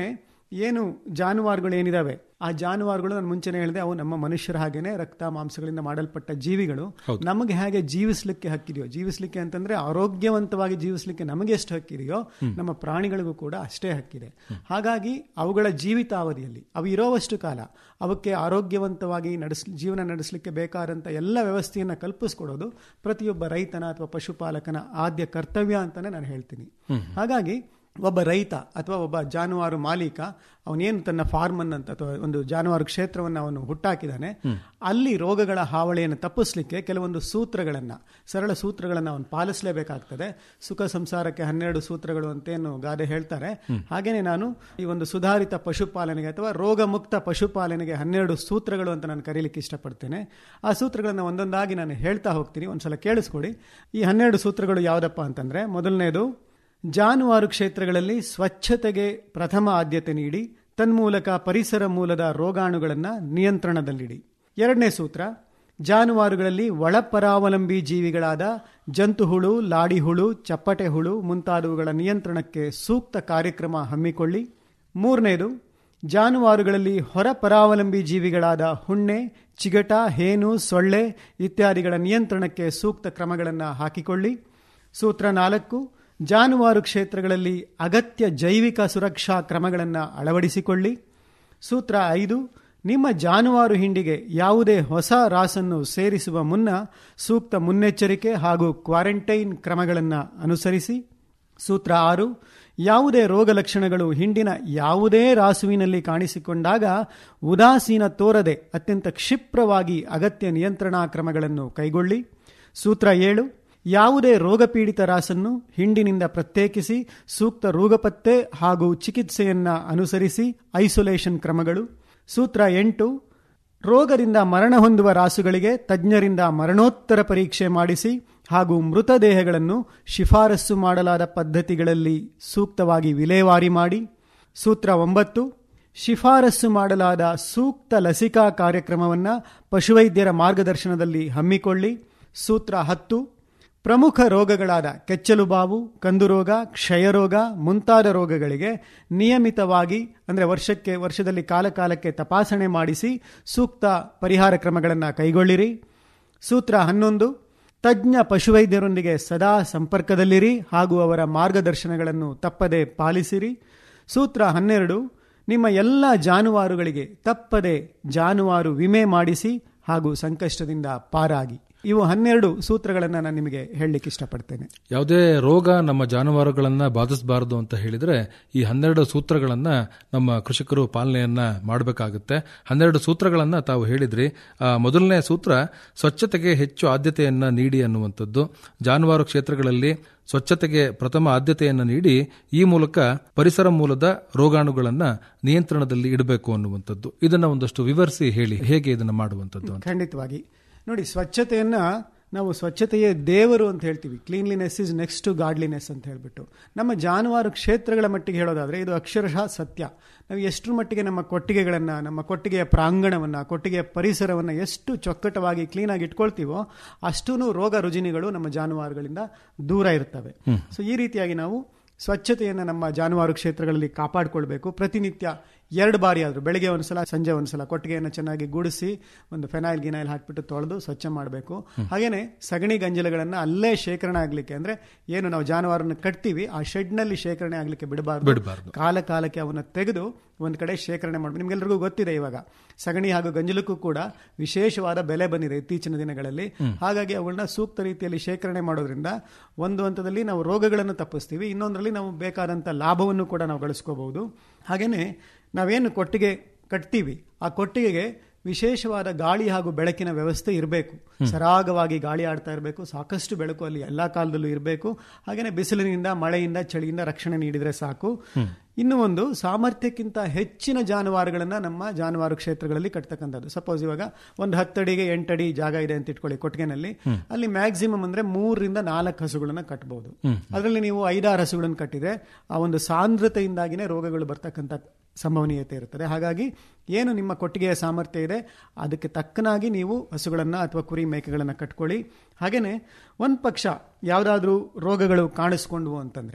ಏನು ಜಾನುವಾರುಗಳು ಏನಿದಾವೆ ಆ ಜಾನುವಾರುಗಳು ನಾನು ಮುಂಚೆನೇ ಹೇಳಿದೆ ಅವು ನಮ್ಮ ಮನುಷ್ಯರ ಹಾಗೇನೆ ರಕ್ತ ಮಾಂಸಗಳಿಂದ ಮಾಡಲ್ಪಟ್ಟ ಜೀವಿಗಳು ನಮಗೆ ಹೇಗೆ ಜೀವಿಸ್ಲಿಕ್ಕೆ ಹಕ್ಕಿದೆಯೋ ಜೀವಿಸ್ಲಿಕ್ಕೆ ಅಂತಂದ್ರೆ ಆರೋಗ್ಯವಂತವಾಗಿ ಜೀವಿಸ್ಲಿಕ್ಕೆ ನಮಗೆ ಎಷ್ಟು ಹಕ್ಕಿದೆಯೋ ನಮ್ಮ ಪ್ರಾಣಿಗಳಿಗೂ ಕೂಡ ಅಷ್ಟೇ ಹಕ್ಕಿದೆ ಹಾಗಾಗಿ ಅವುಗಳ ಜೀವಿತಾವಧಿಯಲ್ಲಿ ಅವು ಇರೋವಷ್ಟು ಕಾಲ ಅವಕ್ಕೆ ಆರೋಗ್ಯವಂತವಾಗಿ ನಡೆಸ್ ಜೀವನ ನಡೆಸಲಿಕ್ಕೆ ಬೇಕಾದಂಥ ಎಲ್ಲ ವ್ಯವಸ್ಥೆಯನ್ನು ಕಲ್ಪಿಸ್ಕೊಡೋದು ಪ್ರತಿಯೊಬ್ಬ ರೈತನ ಅಥವಾ ಪಶುಪಾಲಕನ ಆದ್ಯ ಕರ್ತವ್ಯ ಅಂತಾನೆ ನಾನು ಹೇಳ್ತೀನಿ ಹಾಗಾಗಿ ಒಬ್ಬ ರೈತ ಅಥವಾ ಒಬ್ಬ ಜಾನುವಾರು ಮಾಲೀಕ ಅವನೇನು ತನ್ನ ಫಾರ್ಮ್ ಅನ್ನಂತ ಅಥವಾ ಒಂದು ಜಾನುವಾರು ಕ್ಷೇತ್ರವನ್ನು ಅವನು ಹುಟ್ಟಾಕಿದ್ದಾನೆ ಅಲ್ಲಿ ರೋಗಗಳ ಹಾವಳಿಯನ್ನು ತಪ್ಪಿಸ್ಲಿಕ್ಕೆ ಕೆಲವೊಂದು ಸೂತ್ರಗಳನ್ನ ಸರಳ ಸೂತ್ರಗಳನ್ನು ಅವನು ಪಾಲಿಸಲೇಬೇಕಾಗ್ತದೆ ಸುಖ ಸಂಸಾರಕ್ಕೆ ಹನ್ನೆರಡು ಸೂತ್ರಗಳು ಅಂತೇನು ಗಾದೆ ಹೇಳ್ತಾರೆ ಹಾಗೇನೆ ನಾನು ಈ ಒಂದು ಸುಧಾರಿತ ಪಶುಪಾಲನೆಗೆ ಅಥವಾ ರೋಗ ಮುಕ್ತ ಪಶುಪಾಲನೆಗೆ ಹನ್ನೆರಡು ಸೂತ್ರಗಳು ಅಂತ ನಾನು ಕರೀಲಿಕ್ಕೆ ಇಷ್ಟಪಡ್ತೇನೆ ಆ ಸೂತ್ರಗಳನ್ನು ಒಂದೊಂದಾಗಿ ನಾನು ಹೇಳ್ತಾ ಹೋಗ್ತೀನಿ ಒಂದ್ಸಲ ಕೇಳಿಸ್ಕೊಡಿ ಈ ಹನ್ನೆರಡು ಸೂತ್ರಗಳು ಯಾವುದಪ್ಪ ಅಂತಂದ್ರೆ ಮೊದಲನೇದು ಜಾನುವಾರು ಕ್ಷೇತ್ರಗಳಲ್ಲಿ ಸ್ವಚ್ಛತೆಗೆ ಪ್ರಥಮ ಆದ್ಯತೆ ನೀಡಿ ತನ್ಮೂಲಕ ಪರಿಸರ ಮೂಲದ ರೋಗಾಣುಗಳನ್ನು ನಿಯಂತ್ರಣದಲ್ಲಿಡಿ ಎರಡನೇ ಸೂತ್ರ ಜಾನುವಾರುಗಳಲ್ಲಿ ಒಳಪರಾವಲಂಬಿ ಜೀವಿಗಳಾದ ಜಂತುಹುಳು ಲಾಡಿಹುಳು ಚಪ್ಪಟೆ ಹುಳು ಮುಂತಾದವುಗಳ ನಿಯಂತ್ರಣಕ್ಕೆ ಸೂಕ್ತ ಕಾರ್ಯಕ್ರಮ ಹಮ್ಮಿಕೊಳ್ಳಿ ಮೂರನೇದು ಜಾನುವಾರುಗಳಲ್ಲಿ ಹೊರ ಪರಾವಲಂಬಿ ಜೀವಿಗಳಾದ ಹುಣ್ಣೆ ಚಿಗಟ ಹೇನು ಸೊಳ್ಳೆ ಇತ್ಯಾದಿಗಳ ನಿಯಂತ್ರಣಕ್ಕೆ ಸೂಕ್ತ ಕ್ರಮಗಳನ್ನು ಹಾಕಿಕೊಳ್ಳಿ ಸೂತ್ರ ನಾಲ್ಕು ಜಾನುವಾರು ಕ್ಷೇತ್ರಗಳಲ್ಲಿ ಅಗತ್ಯ ಜೈವಿಕ ಸುರಕ್ಷಾ ಕ್ರಮಗಳನ್ನು ಅಳವಡಿಸಿಕೊಳ್ಳಿ ಸೂತ್ರ ಐದು ನಿಮ್ಮ ಜಾನುವಾರು ಹಿಂಡಿಗೆ ಯಾವುದೇ ಹೊಸ ರಾಸನ್ನು ಸೇರಿಸುವ ಮುನ್ನ ಸೂಕ್ತ ಮುನ್ನೆಚ್ಚರಿಕೆ ಹಾಗೂ ಕ್ವಾರಂಟೈನ್ ಕ್ರಮಗಳನ್ನು ಅನುಸರಿಸಿ ಸೂತ್ರ ಆರು ಯಾವುದೇ ರೋಗ ಲಕ್ಷಣಗಳು ಹಿಂಡಿನ ಯಾವುದೇ ರಾಸುವಿನಲ್ಲಿ ಕಾಣಿಸಿಕೊಂಡಾಗ ಉದಾಸೀನ ತೋರದೆ ಅತ್ಯಂತ ಕ್ಷಿಪ್ರವಾಗಿ ಅಗತ್ಯ ನಿಯಂತ್ರಣಾ ಕ್ರಮಗಳನ್ನು ಕೈಗೊಳ್ಳಿ ಸೂತ್ರ ಏಳು ಯಾವುದೇ ರೋಗಪೀಡಿತ ರಾಸನ್ನು ಹಿಂಡಿನಿಂದ ಪ್ರತ್ಯೇಕಿಸಿ ಸೂಕ್ತ ರೋಗಪತ್ತೆ ಹಾಗೂ ಚಿಕಿತ್ಸೆಯನ್ನ ಅನುಸರಿಸಿ ಐಸೋಲೇಷನ್ ಕ್ರಮಗಳು ಸೂತ್ರ ಎಂಟು ರೋಗದಿಂದ ಮರಣ ಹೊಂದುವ ರಾಸುಗಳಿಗೆ ತಜ್ಞರಿಂದ ಮರಣೋತ್ತರ ಪರೀಕ್ಷೆ ಮಾಡಿಸಿ ಹಾಗೂ ಮೃತದೇಹಗಳನ್ನು ಶಿಫಾರಸ್ಸು ಮಾಡಲಾದ ಪದ್ಧತಿಗಳಲ್ಲಿ ಸೂಕ್ತವಾಗಿ ವಿಲೇವಾರಿ ಮಾಡಿ ಸೂತ್ರ ಒಂಬತ್ತು ಶಿಫಾರಸ್ಸು ಮಾಡಲಾದ ಸೂಕ್ತ ಲಸಿಕಾ ಕಾರ್ಯಕ್ರಮವನ್ನು ಪಶುವೈದ್ಯರ ಮಾರ್ಗದರ್ಶನದಲ್ಲಿ ಹಮ್ಮಿಕೊಳ್ಳಿ ಸೂತ್ರ ಹತ್ತು ಪ್ರಮುಖ ರೋಗಗಳಾದ ಕೆಚ್ಚಲುಬಾವು ಕಂದುರೋಗ ಕ್ಷಯರೋಗ ಮುಂತಾದ ರೋಗಗಳಿಗೆ ನಿಯಮಿತವಾಗಿ ಅಂದರೆ ವರ್ಷಕ್ಕೆ ವರ್ಷದಲ್ಲಿ ಕಾಲಕಾಲಕ್ಕೆ ತಪಾಸಣೆ ಮಾಡಿಸಿ ಸೂಕ್ತ ಪರಿಹಾರ ಕ್ರಮಗಳನ್ನು ಕೈಗೊಳ್ಳಿರಿ ಸೂತ್ರ ಹನ್ನೊಂದು ತಜ್ಞ ಪಶುವೈದ್ಯರೊಂದಿಗೆ ಸದಾ ಸಂಪರ್ಕದಲ್ಲಿರಿ ಹಾಗೂ ಅವರ ಮಾರ್ಗದರ್ಶನಗಳನ್ನು ತಪ್ಪದೆ ಪಾಲಿಸಿರಿ ಸೂತ್ರ ಹನ್ನೆರಡು ನಿಮ್ಮ ಎಲ್ಲ ಜಾನುವಾರುಗಳಿಗೆ ತಪ್ಪದೆ ಜಾನುವಾರು ವಿಮೆ ಮಾಡಿಸಿ ಹಾಗೂ ಸಂಕಷ್ಟದಿಂದ ಪಾರಾಗಿ ಇವು ಹನ್ನೆರಡು ಸೂತ್ರಗಳನ್ನು ನಾನು ನಿಮಗೆ ಹೇಳಲಿಕ್ಕೆ ಇಷ್ಟಪಡ್ತೇನೆ ಯಾವುದೇ ರೋಗ ನಮ್ಮ ಜಾನುವಾರುಗಳನ್ನ ಬಾಧಿಸಬಾರದು ಅಂತ ಹೇಳಿದ್ರೆ ಈ ಹನ್ನೆರಡು ಸೂತ್ರಗಳನ್ನ ನಮ್ಮ ಕೃಷಿಕರು ಪಾಲನೆಯನ್ನ ಮಾಡಬೇಕಾಗುತ್ತೆ ಹನ್ನೆರಡು ಸೂತ್ರಗಳನ್ನ ತಾವು ಹೇಳಿದ್ರಿ ಆ, ಮೊದಲನೇ ಸೂತ್ರ ಸ್ವಚ್ಛತೆಗೆ ಹೆಚ್ಚು ಆದ್ಯತೆಯನ್ನ ನೀಡಿ ಅನ್ನುವಂಥದ್ದು ಜಾನುವಾರು ಕ್ಷೇತ್ರಗಳಲ್ಲಿ ಸ್ವಚ್ಛತೆಗೆ ಪ್ರಥಮ ಆದ್ಯತೆಯನ್ನು ನೀಡಿ ಈ ಮೂಲಕ ಪರಿಸರ ಮೂಲದ ರೋಗಾಣುಗಳನ್ನ ನಿಯಂತ್ರಣದಲ್ಲಿ ಇಡಬೇಕು ಅನ್ನುವಂಥದ್ದು ಇದನ್ನ ಒಂದಷ್ಟು ವಿವರಿಸಿ ಹೇಳಿ ಹೇಗೆ ಇದನ್ನ ಮಾಡುವಂಥದ್ದು ಅಂತ ಖಂಡಿತವಾಗಿ ನೋಡಿ ಸ್ವಚ್ಛತೆಯನ್ನ ನಾವು ಸ್ವಚ್ಛತೆಯೇ ದೇವರು ಅಂತ ಹೇಳ್ತೀವಿ cleanliness is next to godliness ಅಂತ ಹೇಳ್ಬಿಟ್ಟು ನಮ್ಮ ಜಾನುವಾರು ಕ್ಷೇತ್ರಗಳ ಮಟ್ಟಿಗೆ ಹೇಳೋದಾದ್ರೆ ಇದು ಅಕ್ಷರಶಃ ಸತ್ಯ ನಾವು ಎಷ್ಟರ ಮಟ್ಟಿಗೆ ನಮ್ಮ ಕೊಟ್ಟಿಗೆಗಳನ್ನು ನಮ್ಮ ಕೊಟ್ಟಿಗೆಯ ಪ್ರಾಂಗಣವನ್ನು ಕೊಟ್ಟಿಗೆಯ ಪರಿಸರವನ್ನು ಎಷ್ಟು ಚೊಕ್ಕಟವಾಗಿ ಕ್ಲೀನಾಗಿ ಇಟ್ಕೊಳ್ತೀವೋ ಅಷ್ಟೂ ರೋಗ ರುಜಿನಿಗಳು ನಮ್ಮ ಜಾನುವಾರುಗಳಿಂದ ದೂರ ಇರ್ತವೆ ಸೊ ಈ ರೀತಿಯಾಗಿ ನಾವು ಸ್ವಚ್ಛತೆಯನ್ನು ನಮ್ಮ ಜಾನುವಾರು ಕ್ಷೇತ್ರಗಳಲ್ಲಿ ಕಾಪಾಡಿಕೊಳ್ಬೇಕು ಪ್ರತಿನಿತ್ಯ ಎರಡು ಬಾರಿ ಆದರೂ ಬೆಳಗ್ಗೆ ಒಂದ್ಸಲ ಸಂಜೆ ಒಂದ್ಸಲ ಕೊಟ್ಟಿಗೆಯನ್ನು ಚೆನ್ನಾಗಿ ಗುಡಿಸಿ ಒಂದು ಫೆನೈಲ್ ಗಿನೈಲ್ ಹಾಕ್ಬಿಟ್ಟು ತೊಳೆದು ಸ್ವಚ್ಛ ಮಾಡಬೇಕು ಹಾಗೇನೆ ಸಗಣಿ ಗಂಜಲಗಳನ್ನು ಅಲ್ಲೇ ಶೇಖರಣೆ ಆಗಲಿಕ್ಕೆ ಅಂದ್ರೆ ಏನು ನಾವು ಜಾನುವಾರನ್ನು ಕಟ್ತೀವಿ ಆ ಶೆಡ್ನಲ್ಲಿ ಶೇಖರಣೆ ಆಗಲಿಕ್ಕೆ ಬಿಡಬಾರ್ದು ಬಿಡಬಾರ್ದು ಕಾಲ ಕಾಲಕ್ಕೆ ಅವನ್ನ ತೆಗೆದು ಒಂದು ಕಡೆ ಶೇಖರಣೆ ಮಾಡಬೇಕು ನಿಮ್ಗೆಲ್ರಿಗೂ ಗೊತ್ತಿದೆ ಇವಾಗ ಸಗಣಿ ಹಾಗೂ ಗಂಜಲಕ್ಕೂ ಕೂಡ ವಿಶೇಷವಾದ ಬೆಲೆ ಬಂದಿದೆ ಇತ್ತೀಚಿನ ದಿನಗಳಲ್ಲಿ ಹಾಗಾಗಿ ಅವುಗಳನ್ನ ಸೂಕ್ತ ರೀತಿಯಲ್ಲಿ ಶೇಖರಣೆ ಮಾಡೋದ್ರಿಂದ ಒಂದು ಹಂತದಲ್ಲಿ ನಾವು ರೋಗಗಳನ್ನು ತಪ್ಪಿಸ್ತೀವಿ ಇನ್ನೊಂದರಲ್ಲಿ ನಾವು ಬೇಕಾದಂಥ ಲಾಭವನ್ನು ಕೂಡ ನಾವು ಗಳಿಸ್ಕೋಬಹುದು ಹಾಗೇನೆ ನಾವೇನು ಕೊಟ್ಟಿಗೆ ಕಟ್ತೀವಿ ಆ ಕೊಟ್ಟಿಗೆಗೆ ವಿಶೇಷವಾದ ಗಾಳಿ ಹಾಗೂ ಬೆಳಕಿನ ವ್ಯವಸ್ಥೆ ಇರಬೇಕು ಸರಾಗವಾಗಿ ಗಾಳಿ ಆಡ್ತಾ ಇರಬೇಕು ಸಾಕಷ್ಟು ಬೆಳಕು ಅಲ್ಲಿ ಎಲ್ಲಾ ಕಾಲದಲ್ಲೂ ಇರಬೇಕು ಹಾಗೇನೆ ಬಿಸಿಲಿನಿಂದ ಮಳೆಯಿಂದ ಚಳಿಯಿಂದ ರಕ್ಷಣೆ ನೀಡಿದ್ರೆ ಸಾಕು ಇನ್ನು ಒಂದು ಸಾಮರ್ಥ್ಯಕ್ಕಿಂತ ಹೆಚ್ಚಿನ ಜಾನುವಾರುಗಳನ್ನ ನಮ್ಮ ಜಾನುವಾರು ಕ್ಷೇತ್ರಗಳಲ್ಲಿ ಕಟ್ತಕ್ಕಂಥದ್ದು ಸಪೋಸ್ ಇವಾಗ ಒಂದು ಹತ್ತಡಿಗೆ ಎಂಟಡಿ ಜಾಗ ಇದೆ ಅಂತ ಇಟ್ಕೊಳ್ಳಿ ಕೊಟ್ಟಿಗೆನಲ್ಲಿ ಅಲ್ಲಿ ಮ್ಯಾಕ್ಸಿಮಮ್ ಅಂದ್ರೆ ಮೂರರಿಂದ ನಾಲ್ಕು ಹಸುಗಳನ್ನ ಕಟ್ಟಬಹುದು ಅದರಲ್ಲಿ ನೀವು ಐದಾರು ಹಸುಗಳನ್ನು ಕಟ್ಟಿದ್ರೆ ಆ ಒಂದು ಸಾಂದ್ರತೆಯಿಂದಾಗಿನೇ ರೋಗಗಳು ಬರ್ತಕ್ಕಂಥ ಸಂಭವನೀಯತೆ ಇರುತ್ತದೆ ಹಾಗಾಗಿ ಏನು ನಿಮ್ಮ ಕೊಟ್ಟಿಗೆಯ ಸಾಮರ್ಥ್ಯ ಇದೆ ಅದಕ್ಕೆ ತಕ್ಕನಾಗಿ ನೀವು ಹಸುಗಳನ್ನು ಅಥವಾ ಕುರಿ ಮೇಕೆಗಳನ್ನು ಕಟ್ಕೊಳ್ಳಿ ಹಾಗೇನೆ ಒಂದು ಪಕ್ಷ ಯಾವುದಾದ್ರೂ ರೋಗಗಳು ಕಾಣಿಸ್ಕೊಂಡ್ವು ಅಂತಂದ್ರೆ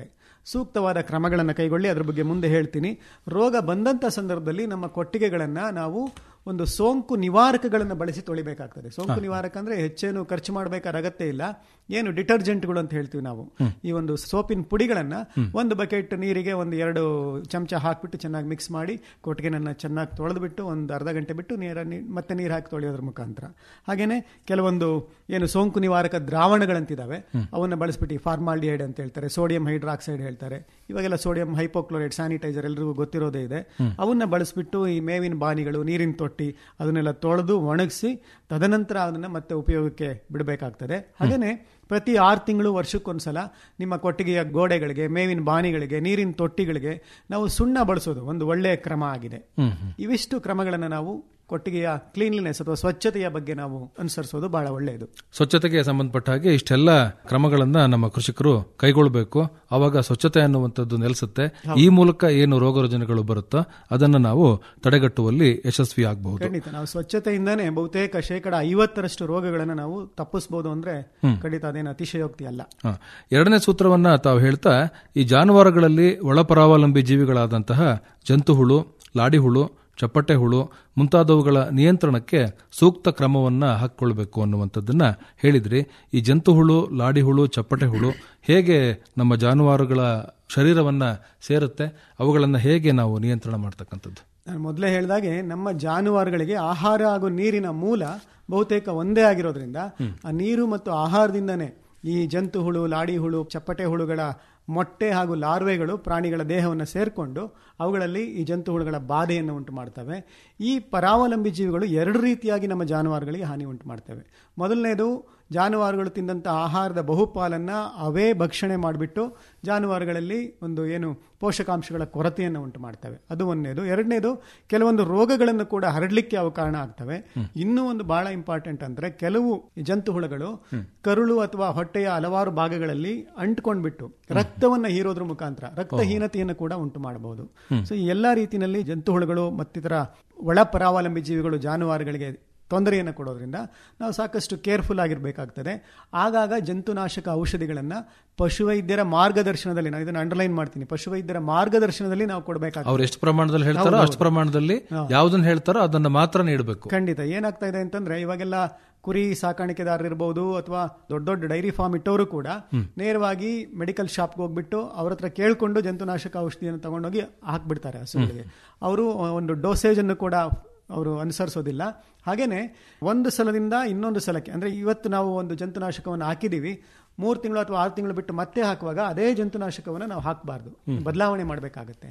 ಸೂಕ್ತವಾದ ಕ್ರಮಗಳನ್ನು ಕೈಗೊಳ್ಳಿ ಅದ್ರ ಬಗ್ಗೆ ಮುಂದೆ ಹೇಳ್ತೀನಿ ರೋಗ ಬಂದಂಥ ಸಂದರ್ಭದಲ್ಲಿ ನಮ್ಮ ಕೊಟ್ಟಿಗೆಗಳನ್ನು ನಾವು ಒಂದು ಸೋಂಕು ನಿವಾರಕಗಳನ್ನು ಬಳಸಿ ತೊಳಿಬೇಕಾಗ್ತದೆ ಸೋಂಕು ನಿವಾರಕ ಅಂದ್ರೆ ಹೆಚ್ಚೇನು ಖರ್ಚು ಮಾಡಬೇಕಾದ ಅಗತ್ಯ ಇಲ್ಲ ಏನು ಡಿಟರ್ಜೆಂಟ್ಗಳು ಅಂತ ಹೇಳ್ತೀವಿ ನಾವು ಈ ಒಂದು ಸೋಪಿನ ಪುಡಿಗಳನ್ನ ಒಂದು ಬಕೆಟ್ ನೀರಿಗೆ ಒಂದು ಎರಡು ಚಮಚ ಹಾಕ್ಬಿಟ್ಟು ಚೆನ್ನಾಗಿ ಮಿಕ್ಸ್ ಮಾಡಿ ಕೊಟ್ಟಿಗೆನನ್ನ ಚೆನ್ನಾಗಿ ತೊಳೆದ್ಬಿಟ್ಟು ಒಂದು ಅರ್ಧ ಗಂಟೆ ಬಿಟ್ಟು ನೀರ ಮತ್ತೆ ನೀರು ಹಾಕಿ ತೊಳೆಯೋದ್ರ ಮುಖಾಂತರ ಹಾಗೇನೆ ಕೆಲವೊಂದು ಏನು ಸೋಂಕು ನಿವಾರಕ ದ್ರಾವಣಗಳಂತಿದ್ದಾವೆ ಅವನ್ನ ಬಳಸ್ಬಿಟ್ಟು ಫಾರ್ಮಾಲ್ಡಿಹೈಡ್ ಅಂತ ಹೇಳ್ತಾರೆ ಸೋಡಿಯಂ ಹೈಡ್ರಾಕ್ಸೈಡ್ ಹೇಳ್ತಾರೆ ಇವಾಗೆಲ್ಲ ಸೋಡಿಯಂ ಹೈಪೋಕ್ಲೋರೈಡ್ ಸ್ಯಾನಿಟೈಸರ್ ಎಲ್ರಿಗೂ ಗೊತ್ತಿರೋದೇ ಇದೆ ಅವನ್ನ ಬಳಸ್ಬಿಟ್ಟು ಈ ಮೇವಿನ ಬಾನಿಗಳು ನೀರಿನ ತೊಟ್ಟಿ ಅದನ್ನೆಲ್ಲ ತೊಳೆದು ಒಣಗಿಸಿ ತದನಂತರ ಅದನ್ನ ಮತ್ತೆ ಉಪಯೋಗಕ್ಕೆ ಬಿಡಬೇಕಾಗ್ತದೆ ಹಾಗೇನೆ ಪ್ರತಿ ಆರು ತಿಂಗಳು ವರ್ಷಕ್ಕೊಂದ್ಸಲ ನಿಮ್ಮ ಕೊಟ್ಟಿಗೆಯ ಗೋಡೆಗಳಿಗೆ ಮೇವಿನ ಬಾನಿಗಳಿಗೆ ನೀರಿನ ತೊಟ್ಟಿಗಳಿಗೆ ನಾವು ಸುಣ್ಣ ಬಳಸೋದು ಒಂದು ಒಳ್ಳೆಯ ಕ್ರಮ ಆಗಿದೆ ಇವಿಷ್ಟು ಕ್ರಮಗಳನ್ನು ನಾವು ಕೊಟ್ಟಿಗೆಯ ಕ್ಲೀನ್ಲಿನೆಸ್ ಅಥವಾ ಸ್ವಚ್ಛತೆಯ ಬಗ್ಗೆ ನಾವು ಅನುಸರಿಸೋದು ಬಹಳ ಒಳ್ಳೆಯದು ಸ್ವಚ್ಛತೆಗೆ ಸಂಬಂಧಪಟ್ಟ ಹಾಗೆ ಇಷ್ಟೆಲ್ಲ ಕ್ರಮಗಳನ್ನ ನಮ್ಮ ಕೃಷಿಕರು ಕೈಗೊಳ್ಳಬೇಕು ಅವಾಗ ಸ್ವಚ್ಛತೆ ಅನ್ನುವಂಥದ್ದು ನೆಲೆಸುತ್ತೆ ಈ ಮೂಲಕ ಏನು ರೋಗ ರುಜಿನಗಳು ಬರುತ್ತೋ ಅದನ್ನು ನಾವು ತಡೆಗಟ್ಟುವಲ್ಲಿ ಯಶಸ್ವಿ ಆಗಬಹುದು ಖಂಡಿತ ನಾವು ಸ್ವಚ್ಛತೆಯಿಂದಾನೇ ಬಹುತೇಕ ಶೇಕಡ ಐವತ್ತರಷ್ಟು ರೋಗಗಳನ್ನು ನಾವು ತಪ್ಪಿಸಬಹುದು ಅಂದ್ರೆ ಖಂಡಿತ ಅದೇನು ಅತಿಶಯೋಕ್ತಿ ಅಲ್ಲ ಹ. ಎರಡನೇ ಸೂತ್ರವನ್ನ ತಾವು ಹೇಳ್ತಾ ಈ ಜಾನುವಾರುಗಳಲ್ಲಿ ಒಳಪರಾವಲಂಬಿ ಜೀವಿಗಳಾದಂತಹ ಜಂತುಹುಳು ಲಾಡಿಹುಳು ಚಪ್ಪಟೆ ಹುಳು ಮುಂತಾದವುಗಳ ನಿಯಂತ್ರಣಕ್ಕೆ ಸೂಕ್ತ ಕ್ರಮವನ್ನ ಹಾಕಿಕೊಳ್ಬೇಕು ಅನ್ನುವಂಥದ್ದನ್ನ ಹೇಳಿದ್ರಿ ಈ ಜಂತುಹುಳು ಲಾಡಿಹುಳು ಚಪ್ಪಟೆ ಹುಳು ಹೇಗೆ ನಮ್ಮ ಜಾನುವಾರುಗಳ ಶರೀರವನ್ನ ಸೇರುತ್ತೆ ಅವುಗಳನ್ನು ಹೇಗೆ ನಾವು ನಿಯಂತ್ರಣ ಮಾಡ್ತಕ್ಕಂಥದ್ದು ನಾನು ಮೊದಲೇ ಹೇಳಿದಾಗೆ ನಮ್ಮ ಜಾನುವಾರುಗಳಿಗೆ ಆಹಾರ ಹಾಗೂ ನೀರಿನ ಮೂಲ ಬಹುತೇಕ ಒಂದೇ ಆಗಿರೋದ್ರಿಂದ ಆ ನೀರು ಮತ್ತು ಆಹಾರದಿಂದನೇ ಈ ಜಂತು ಹುಳು ಲಾಡಿ ಹುಳು ಚಪ್ಪಟೆ ಹುಳುಗಳ ಮೊಟ್ಟೆ ಹಾಗೂ ಲಾರ್ವೆಗಳು ಪ್ರಾಣಿಗಳ ದೇಹವನ್ನು ಸೇರಿಕೊಂಡು ಅವುಗಳಲ್ಲಿ ಈ ಜಂತು ಹುಳುಗಳ ಬಾಧೆಯನ್ನು ಉಂಟು ಮಾಡ್ತವೆ ಈ ಪರಾವಲಂಬಿ ಜೀವಿಗಳು ಎರಡು ರೀತಿಯಾಗಿ ನಮ್ಮ ಜಾನುವಾರುಗಳಿಗೆ ಹಾನಿ ಉಂಟು ಮಾಡ್ತವೆ ಮೊದಲನೇದು ಜಾನುವಾರುಗಳು ತಿಂದಂಥ ಆಹಾರದ ಬಹುಪಾಲನ್ನ ಅವೇ ಭಕ್ಷಣೆ ಮಾಡಿಬಿಟ್ಟು ಜಾನುವಾರುಗಳಲ್ಲಿ ಒಂದು ಏನು ಪೋಷಕಾಂಶಗಳ ಕೊರತೆಯನ್ನು ಉಂಟು ಮಾಡ್ತವೆ ಅದು ಒಂದನೇದು ಎರಡನೇದು ಕೆಲವೊಂದು ರೋಗಗಳನ್ನು ಕೂಡ ಹರಡಲಿಕ್ಕೆ ಅವು ಕಾರಣ ಆಗ್ತವೆ ಇನ್ನೂ ಒಂದು ಬಹಳ ಇಂಪಾರ್ಟೆಂಟ್ ಅಂದ್ರೆ ಕೆಲವು ಜಂತು ಹುಳುಗಳು ಕರುಳು ಅಥವಾ ಹೊಟ್ಟೆಯ ಹಲವಾರು ಭಾಗಗಳಲ್ಲಿ ಅಂಟ್ಕೊಂಡ್ಬಿಟ್ಟು ರಕ್ತವನ್ನ ಹೀರೋದ್ರ ಮುಖಾಂತರ ರಕ್ತಹೀನತೆಯನ್ನು ಕೂಡ ಉಂಟು ಮಾಡಬಹುದು ಸೊ ಈ ಎಲ್ಲಾ ರೀತಿಯಲ್ಲಿ ಜಂತು ಹುಳುಗಳು ಮತ್ತಿತರ ಒಳ ಪರಾವಲಂಬಿ ಜೀವಿಗಳು ಜಾನುವಾರುಗಳಿಗೆ ತೊಂದರೆಯನ್ನು ಕೊಡೋದ್ರಿಂದ ನಾವು ಸಾಕಷ್ಟು ಕೇರ್ಫುಲ್ ಆಗಿರಬೇಕಾಗ್ತದೆ ಆಗಾಗ ಜಂತುನಾಶಕ ಔಷಧಿಗಳನ್ನು ಪಶುವೈದ್ಯರ ಮಾರ್ಗದರ್ಶನದಲ್ಲಿ ನಾನು ಇದನ್ನು ಅಂಡರ್ಲೈನ್ ಮಾಡ್ತೀನಿ ಪಶುವೈದ್ಯರ ಮಾರ್ಗದರ್ಶನದಲ್ಲಿ ನಾವು ಕೊಡಬೇಕಾಗ್ತದೆ ಅವ್ರು ಎಷ್ಟು ಪ್ರಮಾಣದಲ್ಲಿ ಹೇಳ್ತಾರೋ ಅಷ್ಟು ಪ್ರಮಾಣದಲ್ಲಿ ಯಾವುದನ್ನ ಹೇಳ್ತಾರೋ ಅದನ್ನ ಮಾತ್ರ ನೀಡಬೇಕು ಖಂಡಿತ ಏನಾಗ್ತಾ ಇದೆ ಅಂತಂದ್ರೆ ಇವಾಗೆಲ್ಲ ಕುರಿ ಸಾಕಾಣಿಕೆದಾರರು ಇರ್ಬೋದು ಅಥವಾ ದೊಡ್ಡ ದೊಡ್ಡ ಡೈರಿ ಫಾರ್ಮ್ ಇಟ್ಟವರು ಕೂಡ ನೇರವಾಗಿ ಮೆಡಿಕಲ್ ಶಾಪ್ಗೆ ಹೋಗ್ಬಿಟ್ಟು ಅವ್ರ ಹತ್ರ ಕೇಳ್ಕೊಂಡು ಜಂತುನಾಶಕ ಔಷಧಿಯನ್ನು ತಗೊಂಡೋಗಿ ಹಾಕ್ಬಿಡ್ತಾರೆ ಹಸುಗಳಿಗೆ ಅವರು ಒಂದು ಡೋಸೇಜ್ ಅನ್ನು ಕೂಡ ಅವರು ಅನುಸರಿಸೋದಿಲ್ಲ ಹಾಗೇನೆ ಒಂದು ಸಲದಿಂದ ಇನ್ನೊಂದು ಸಲಕ್ಕೆ ಅಂದ್ರೆ ಇವತ್ತು ನಾವು ಒಂದು ಜಂತುನಾಶಕವನ್ನು ಹಾಕಿದೀವಿ ಮೂರು ತಿಂಗಳು ಅಥವಾ ಆರು ತಿಂಗಳು ಬಿಟ್ಟು ಮತ್ತೆ ಹಾಕುವಾಗ ಅದೇ ಜಂತುನಾಶಕವನ್ನು ನಾವು ಹಾಕಬಾರ್ದು ಬದಲಾವಣೆ ಮಾಡಬೇಕಾಗತ್ತೆ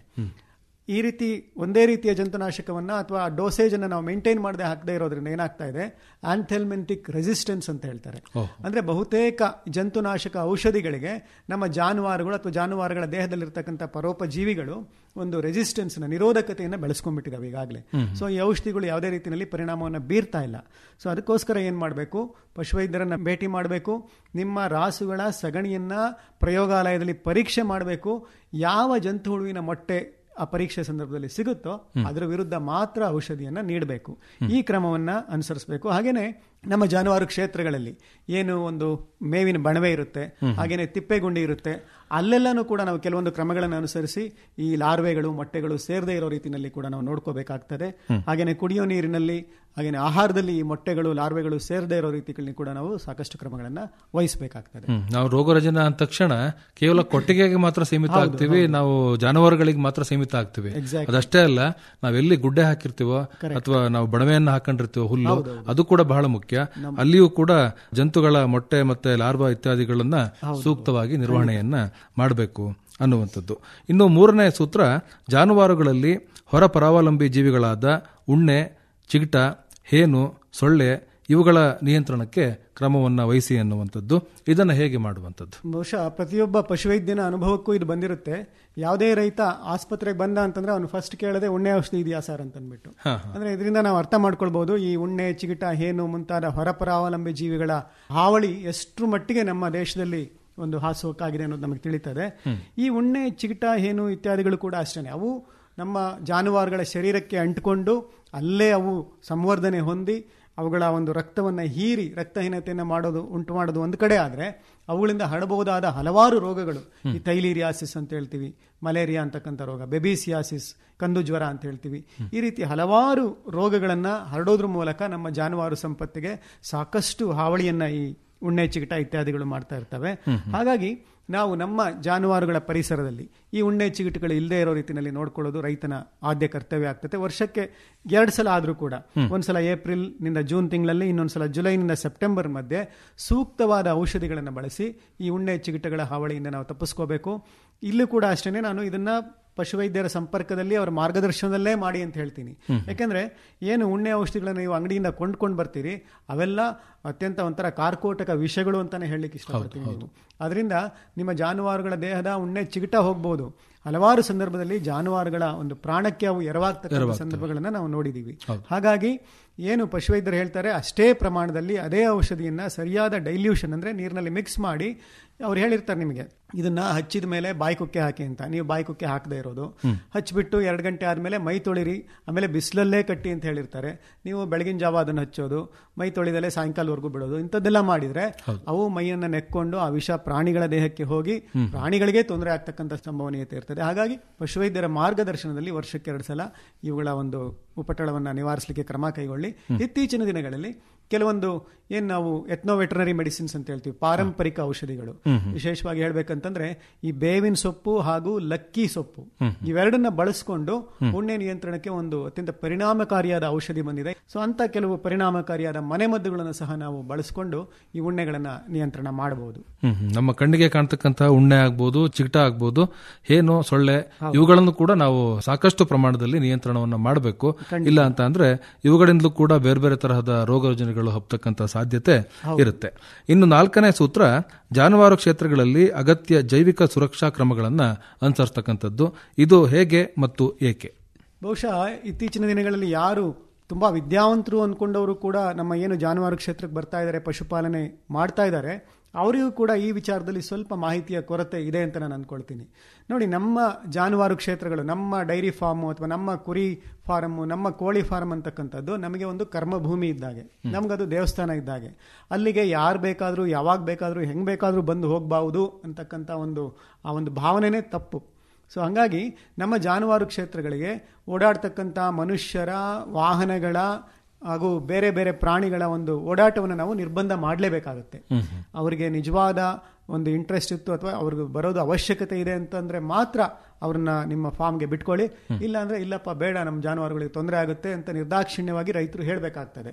ಈ ರೀತಿ ಒಂದೇ ರೀತಿಯ ಜಂತುನಾಶಕವನ್ನ ಅಥವಾ ಡೋಸೇಜ್ ಅನ್ನ ನಾವು ಮೇಂಟೈನ್ ಮಾಡದೆ ಹಾಕದೇ ಇರೋದ್ರಿಂದ ಏನಾಗ್ತಾ ಇದೆ ಆಂಥೆಲ್ಮೆಂಟಿಕ್ ರೆಸಿಸ್ಟೆನ್ಸ್ ಅಂತ ಹೇಳ್ತಾರೆ ಅಂದ್ರೆ ಬಹುತೇಕ ಜಂತುನಾಶಕ ಔಷಧಿಗಳಿಗೆ ನಮ್ಮ ಜಾನುವಾರುಗಳು ಅಥವಾ ಜಾನುವಾರುಗಳ ದೇಹದಲ್ಲಿರ್ತಕ್ಕಂಥ ಪರೋಪಜೀವಿಗಳು ಒಂದು ರೆಸಿಸ್ಟೆನ್ಸ್ ನಿರೋಧಕತೆಯನ್ನು ಬೆಳೆಸ್ಕೊಂಡ್ಬಿಟ್ಟಿದ್ದಾವೆ ಈಗಾಗಲೇ ಸೊ ಈ ಔಷಧಿಗಳು ಯಾವುದೇ ರೀತಿಯಲ್ಲಿ ಪರಿಣಾಮವನ್ನು ಬೀರ್ತಾ ಇಲ್ಲ ಸೊ ಅದಕ್ಕೋಸ್ಕರ ಏನ್ ಮಾಡಬೇಕು ಪಶುವೈದ್ಯರನ್ನ ಭೇಟಿ ಮಾಡಬೇಕು ನಿಮ್ಮ ರಾಸುಗಳ ಸಗಣಿಯನ್ನ ಪ್ರಯೋಗಾಲಯದಲ್ಲಿ ಪರೀಕ್ಷೆ ಮಾಡಬೇಕು ಯಾವ ಜಂತು ಹುಳುವಿನ ಮೊಟ್ಟೆ ಆ ಪರೀಕ್ಷೆ ಸಂದರ್ಭದಲ್ಲಿ ಸಿಗುತ್ತೋ ಅದರ ವಿರುದ್ಧ ಮಾತ್ರ ಔಷಧಿಯನ್ನ ನೀಡಬೇಕು ಈ ಕ್ರಮವನ್ನ ಅನುಸರಿಸಬೇಕು ಹಾಗೇನೆ ನಮ್ಮ ಜಾನುವಾರು ಕ್ಷೇತ್ರಗಳಲ್ಲಿ ಏನು ಒಂದು ಮೇವಿನ ಬಣವೆ ಇರುತ್ತೆ ಹಾಗೇನೆ ತಿಪ್ಪೆಗುಂಡಿ ಇರುತ್ತೆ ಅಲ್ಲೆಲ್ಲಾನು ಕೂಡ ನಾವು ಕೆಲವೊಂದು ಕ್ರಮಗಳನ್ನು ಅನುಸರಿಸಿ ಈ ಲಾರ್ವೆಗಳು ಮೊಟ್ಟೆಗಳು ಸೇರದೇ ಇರೋ ರೀತಿಯಲ್ಲಿ ಕೂಡ ನಾವು ನೋಡ್ಕೋಬೇಕಾಗ್ತದೆ ಹಾಗೇನೆ ಕುಡಿಯೋ ನೀರಿನಲ್ಲಿ ಹಾಗೇನೆ ಆಹಾರದಲ್ಲಿ ಈ ಮೊಟ್ಟೆಗಳು ಲಾರ್ವೆಗಳು ಸೇರದೇ ಇರೋ ರೀತಿಗಳಲ್ಲಿ ಕೂಡ ನಾವು ಸಾಕಷ್ಟು ಕ್ರಮಗಳನ್ನ ವಹಿಸಬೇಕಾಗ್ತದೆ ಹ್ಮ್. ನಾವು ರೋಗರಜನ ಅಂದ ತಕ್ಷಣ ಕೇವಲ ಕೊಟ್ಟಿಗೆಗೆ ಮಾತ್ರ ಸೀಮಿತ ಆಗ್ತೀವಿ ನಾವು ಜಾನುವಾರುಗಳಿಗೆ ಮಾತ್ರ ಸೀಮಿತ ಆಗ್ತೀವಿ Exactly. ಅದಷ್ಟೇ ಅಲ್ಲ ನಾವೆಲ್ಲಿ ಗುಡ್ಡೆ ಹಾಕಿರ್ತೀವೋ ಅಥವಾ ನಾವು ಬಣವೆಯನ್ನು ಹಾಕೊಂಡಿರ್ತೀವೋ ಹುಲ್ಲು ಅದು ಕೂಡ ಬಹಳ ಮುಖ್ಯ ಅಲ್ಲಿಯೂ ಕೂಡ ಜಂತುಗಳ ಮೊಟ್ಟೆ ಮತ್ತೆ ಲಾರ್ವಾ ಇತ್ಯಾದಿಗಳನ್ನ ಸೂಕ್ತವಾಗಿ ನಿರ್ವಹಣೆಯನ್ನ ಮಾಡಬೇಕು ಅನ್ನುವಂಥದ್ದು ಇನ್ನು ಮೂರನೇ ಸೂತ್ರ ಜಾನುವಾರುಗಳಲ್ಲಿ ಹೊರ ಪರಾವಲಂಬಿ ಜೀವಿಗಳಾದ ಉಣ್ಣೆ ಚಿಗಟ ಹೇನು ಸೊಳ್ಳೆ ಇವುಗಳ ನಿಯಂತ್ರಣಕ್ಕೆ ಕ್ರಮವನ್ನು ವಹಿಸಿ ಅನ್ನುವಂಥದ್ದು ಇದನ್ನು ಹೇಗೆ ಮಾಡುವಂಥದ್ದು ಬಹುಶಃ ಪ್ರತಿಯೊಬ್ಬ ಪಶುವೈದ್ಯನ ಅನುಭವಕ್ಕೂ ಇದು ಬಂದಿರುತ್ತೆ ಯಾವುದೇ ರೈತ ಆಸ್ಪತ್ರೆಗೆ ಬಂದ ಅಂತಂದ್ರೆ ಅವನು ಫಸ್ಟ್ ಕೇಳದೆ ಉಣ್ಣೆ ಔಷಧಿ ಇದೆಯಾ ಸರ್ ಅಂತ ಅಂದ್ಬಿಟ್ಟು ಅಂದ್ರೆ ಇದರಿಂದ ನಾವು ಅರ್ಥ ಮಾಡ್ಕೊಳ್ಬಹುದು ಈ ಉಣ್ಣೆ ಚಿಗಿಟ ಹೇನು ಮುಂತಾದ ಹೊರಪರಾವಲಂಬಿ ಜೀವಿಗಳ ಹಾವಳಿ ಎಷ್ಟರ ಮಟ್ಟಿಗೆ ನಮ್ಮ ದೇಶದಲ್ಲಿ ಒಂದು ಹಾಸುವಕ್ಕಾಗಿದೆ ಅನ್ನೋದು ನಮಗೆ ತಿಳಿತದೆ ಈ ಉಣ್ಣೆ ಚಿಗಿಟ ಹೇನು ಇತ್ಯಾದಿಗಳು ಕೂಡ ಅಷ್ಟೇ ಅವು ನಮ್ಮ ಜಾನುವಾರುಗಳ ಶರೀರಕ್ಕೆ ಅಂಟಿಕೊಂಡು ಅಲ್ಲೇ ಅವು ಸಂವರ್ಧನೆ ಹೊಂದಿ ಅವುಗಳ ಒಂದು ರಕ್ತವನ್ನು ಹೀರಿ ರಕ್ತಹೀನತೆಯನ್ನು ಮಾಡೋದು ಉಂಟು ಮಾಡೋದು ಒಂದು ಕಡೆ ಆದರೆ ಅವುಗಳಿಂದ ಹರಡಬಹುದಾದ ಹಲವಾರು ರೋಗಗಳು ಈ ತೈಲೀರಿಯಾಸಿಸ್ ಅಂತ ಹೇಳ್ತೀವಿ ಮಲೇರಿಯಾ ಅಂತಕ್ಕಂಥ ರೋಗ ಬೆಬಿಸಿಯಾಸಿಸ್ ಕಂದು ಜ್ವರ ಅಂತ ಹೇಳ್ತೀವಿ ಈ ರೀತಿ ಹಲವಾರು ರೋಗಗಳನ್ನು ಹರಡೋದ್ರ ಮೂಲಕ ನಮ್ಮ ಜಾನುವಾರು ಸಂಪತ್ತಿಗೆ ಸಾಕಷ್ಟು ಹಾವಳಿಯನ್ನ ಈ ಉಣ್ಣೆ ಚಿಗಟ ಇತ್ಯಾದಿಗಳು ಮಾಡ್ತಾ ಇರ್ತವೆ ಹಾಗಾಗಿ ನಾವು ನಮ್ಮ ಜಾನುವಾರುಗಳ ಪರಿಸರದಲ್ಲಿ ಈ ಉಣ್ಣೆ ಚಿಗಟುಗಳು ಇಲ್ಲದೆ ಇರೋ ರೀತಿಯಲ್ಲಿ ನೋಡ್ಕೊಳ್ಳೋದು ರೈತನ ಆದ್ಯ ಕರ್ತವ್ಯ ಆಗ್ತದೆ ವರ್ಷಕ್ಕೆ ಎರಡು ಸಲ ಆದರೂ ಕೂಡ ಒಂದ್ಸಲ ಏಪ್ರಿಲ್ ನಿಂದ ಜೂನ್ ತಿಂಗಳಲ್ಲಿ ಇನ್ನೊಂದ್ಸಲ ಜುಲೈನಿಂದ ಸೆಪ್ಟೆಂಬರ್ ಮಧ್ಯೆ ಸೂಕ್ತವಾದ ಔಷಧಿಗಳನ್ನು ಬಳಸಿ ಈ ಉಣ್ಣೆ ಚಿಗಟಗಳ ಹಾವಳಿಯಿಂದ ನಾವು ತಪ್ಪಿಸ್ಕೋಬೇಕು ಇಲ್ಲೂ ಕೂಡ ಅಷ್ಟೇ ನಾನು ಇದನ್ನ ಪಶುವೈದ್ಯರ ಸಂಪರ್ಕದಲ್ಲಿ ಅವರ ಮಾರ್ಗದರ್ಶನದಲ್ಲೇ ಮಾಡಿ ಅಂತ ಹೇಳ್ತೀನಿ ಯಾಕೆಂದ್ರೆ ಏನು ಉಣ್ಣೆ ಔಷಧಿಗಳನ್ನು ನೀವು ಅಂಗಡಿಯಿಂದ ಕೊಂಡ್ಕೊಂಡು ಬರ್ತೀರಿ ಅವೆಲ್ಲ ಅತ್ಯಂತ ಒಂಥರ ಕಾರ್ಕೋಟಕ ವಿಷಗಳು ಅಂತಾನೆ ಹೇಳಲಿಕ್ಕೆ ಇಷ್ಟಪಡ್ತೀನಿ ನೀವು ಅದರಿಂದ ನಿಮ್ಮ ಜಾನುವಾರುಗಳ ದೇಹದ ಉಣ್ಣೆ ಚಿಗಟ ಹೋಗ್ಬೋದು ಹಲವಾರು ಸಂದರ್ಭದಲ್ಲಿ ಜಾನುವಾರುಗಳ ಒಂದು ಪ್ರಾಣಕ್ಕೆ ಅವು ಎರವಾಗ್ತಕ್ಕಂಥ ಸಂದರ್ಭಗಳನ್ನ ನಾವು ನೋಡಿದೀವಿ ಹಾಗಾಗಿ ಏನು ಪಶುವೈದ್ಯರು ಹೇಳ್ತಾರೆ ಅಷ್ಟೇ ಪ್ರಮಾಣದಲ್ಲಿ ಅದೇ ಔಷಧಿಯನ್ನ ಸರಿಯಾದ ಡೈಲ್ಯೂಷನ್ ಅಂದ್ರೆ ನೀರಿನಲ್ಲಿ ಮಿಕ್ಸ್ ಮಾಡಿ ಅವ್ರು ಹೇಳಿರ್ತಾರೆ ನಿಮಗೆ ಇದನ್ನ ಹಚ್ಚಿದ ಮೇಲೆ ಬಾಯಿ ಕುಕ್ಕೆ ಹಾಕಿ ಅಂತ ನೀವು ಬಾಯಿ ಕುಕ್ಕೆ ಹಾಕದೇ ಇರೋದು ಹಚ್ಬಿಟ್ಟು ಎರಡು ಗಂಟೆ ಆದ್ಮೇಲೆ ಮೈ ತೊಳಿರಿ ಆಮೇಲೆ ಬಿಸಿಲಲ್ಲೇ ಕಟ್ಟಿ ಅಂತ ಹೇಳಿರ್ತಾರೆ ನೀವು ಬೆಳಗಿನ ಜಾವ ಅದನ್ನು ಹಚ್ಚೋದು ಮೈ ತೊಳಿದಲ್ಲೇ ಸಾಯಂಕಾಲವರೆಗೂ ಬಿಡೋದು ಇಂಥದ್ದೆಲ್ಲ ಮಾಡಿದ್ರೆ ಅವು ಮೈಯನ್ನ ನೆಕ್ಕೊಂಡು ಆ ವಿಷ ಪ್ರಾಣಿಗಳ ದೇಹಕ್ಕೆ ಹೋಗಿ ಪ್ರಾಣಿಗಳಿಗೆ ತೊಂದರೆ ಆಗ್ತಕ್ಕಂಥ ಸಂಭವನೀಯತೆ ಇರ್ತದೆ ಹಾಗಾಗಿ ಪಶುವೈದ್ಯರ ಮಾರ್ಗದರ್ಶನದಲ್ಲಿ ವರ್ಷಕ್ಕೆ ಎರಡು ಸಲ ಇವುಗಳ ಒಂದು ಉಪಟಳವನ್ನು ನಿವಾರಿಸಲಿಕ್ಕೆ ಕ್ರಮ ಕೈಗೊಳ್ಳಿ ಇತ್ತೀಚಿನ ದಿನಗಳಲ್ಲಿ ಕೆಲವೊಂದು ಏನ್ ನಾವು ಎತ್ನೋ ವೆಟರ್ನರಿ ಮೆಡಿಸಿನ್ಸ್ ಅಂತ ಹೇಳ್ತೀವಿ ಪಾರಂಪರಿಕ ಔಷಧಿಗಳು ವಿಶೇಷವಾಗಿ ಹೇಳ್ಬೇಕಂತಂದ್ರೆ ಈ ಬೇವಿನ ಸೊಪ್ಪು ಹಾಗೂ ಲಕ್ಕಿ ಸೊಪ್ಪು ಇವೆರಡನ್ನ ಬಳಸ್ಕೊಂಡು ಉಣ್ಣೆ ನಿಯಂತ್ರಣಕ್ಕೆ ಒಂದು ಅತ್ಯಂತ ಪರಿಣಾಮಕಾರಿಯಾದ ಔಷಧಿ ಬಂದಿದೆ ಸೊ ಅಂತ ಕೆಲವು ಪರಿಣಾಮಕಾರಿಯಾದ ಮನೆಮದ್ದುಗಳನ್ನು ಸಹ ನಾವು ಬಳಸ್ಕೊಂಡು ಈ ಉಣ್ಣೆಗಳನ್ನ ನಿಯಂತ್ರಣ ಮಾಡಬಹುದು ಹ್ಮ್ ಹ್ಮ್. ನಮ್ಮ ಕಣ್ಣಿಗೆ ಕಾಣ್ತಕ್ಕಂತ ಉಣ್ಣೆ ಆಗ್ಬೋದು ಚಿಗಟ ಆಗ್ಬೋದು ಹೇನು ಸೊಳ್ಳೆ ಇವುಗಳನ್ನು ಕೂಡ ನಾವು ಸಾಕಷ್ಟು ಪ್ರಮಾಣದಲ್ಲಿ ನಿಯಂತ್ರಣವನ್ನ ಮಾಡಬೇಕು ಇಲ್ಲ ಅಂತ ಅಂದ್ರೆ ಇವುಗಳಿಂದಲೂ ಕೂಡ ಬೇರೆ ಬೇರೆ ತರಹದ ರೋಗ ರುಜಿನಗಳು ಹಬ್ಬತಕ್ಕಂತ ಸಾಧ್ಯತೆ ಇರುತ್ತೆ ಇನ್ನು ನಾಲ್ಕನೇ ಸೂತ್ರ ಜಾನುವಾರು ಕ್ಷೇತ್ರಗಳಲ್ಲಿ ಅಗತ್ಯ ಜೈವಿಕ ಸುರಕ್ಷಾ ಕ್ರಮಗಳನ್ನ ಅನುಸರಿಸ್ತಕ್ಕಂಥದ್ದು ಇದು ಹೇಗೆ ಮತ್ತು ಏಕೆ ಬಹುಶಃ ಇತ್ತೀಚಿನ ದಿನಗಳಲ್ಲಿ ಯಾರು ತುಂಬಾ ವಿದ್ಯಾವಂತರು ಅನ್ಕೊಂಡವರು ಕೂಡ ನಮ್ಮ ಏನು ಜಾನುವಾರು ಕ್ಷೇತ್ರಕ್ಕೆ ಬರ್ತಾ ಇದ್ದಾರೆ ಪಶುಪಾಲನೆ ಮಾಡ್ತಾ ಇದ್ದಾರೆ ಅವರಿಗೂ ಕೂಡ ಈ ವಿಚಾರದಲ್ಲಿ ಸ್ವಲ್ಪ ಮಾಹಿತಿಯ ಕೊರತೆ ಇದೆ ಅಂತ ನಾನು ಅನ್ಕೊಳ್ತೀನಿ ನೋಡಿ ನಮ್ಮ ಜಾನುವಾರು ಕ್ಷೇತ್ರಗಳು ನಮ್ಮ ಡೈರಿ ಫಾರ್ಮು ಅಥವಾ ನಮ್ಮ ಕುರಿ ಫಾರಮ್ಮು ನಮ್ಮ ಕೋಳಿ ಫಾರ್ಮ್ ಅಂತಕ್ಕಂಥದ್ದು ನಮಗೆ ಒಂದು ಕರ್ಮಭೂಮಿ ಇದ್ದಾಗೆ ನಮಗದು ದೇವಸ್ಥಾನ ಇದ್ದಾಗೆ ಅಲ್ಲಿಗೆ ಯಾರು ಬೇಕಾದರೂ ಯಾವಾಗ ಬೇಕಾದರೂ ಹೆಂಗೆ ಬೇಕಾದರೂ ಬಂದು ಹೋಗಬಹುದು ಅಂತಕ್ಕಂಥ ಒಂದು ಆ ಒಂದು ಭಾವನೆನೇ ತಪ್ಪು ಸೊ ಹಂಗಾಗಿ ನಮ್ಮ ಜಾನುವಾರು ಕ್ಷೇತ್ರಗಳಿಗೆ ಓಡಾಡ್ತಕ್ಕಂಥ ಮನುಷ್ಯರ ವಾಹನಗಳ ಹಾಗೂ ಬೇರೆ ಬೇರೆ ಪ್ರಾಣಿಗಳ ಒಂದು ಓಡಾಟವನ್ನು ನಾವು ನಿರ್ಬಂಧ ಮಾಡಲೇಬೇಕಾಗುತ್ತೆ ಅವರಿಗೆ ನಿಜವಾದ ಒಂದು ಇಂಟ್ರೆಸ್ಟ್ ಇತ್ತು ಅಥವಾ ಅವ್ರಿಗೆ ಬರೋದು ಅವಶ್ಯಕತೆ ಇದೆ ಅಂತಂದ್ರೆ ಮಾತ್ರ ಅವ್ರನ್ನ ನಿಮ್ಮ ಫಾರ್ಮ್ಗೆ ಬಿಟ್ಕೊಳ್ಳಿ ಇಲ್ಲ ಅಂದ್ರೆ ಇಲ್ಲಪ್ಪ ಬೇಡ ನಮ್ಮ ಜಾನುವಾರುಗಳಿಗೆ ತೊಂದರೆ ಆಗುತ್ತೆ ಅಂತ ನಿರ್ದಾಕ್ಷಿಣ್ಯವಾಗಿ ರೈತರು ಹೇಳಬೇಕಾಗ್ತದೆ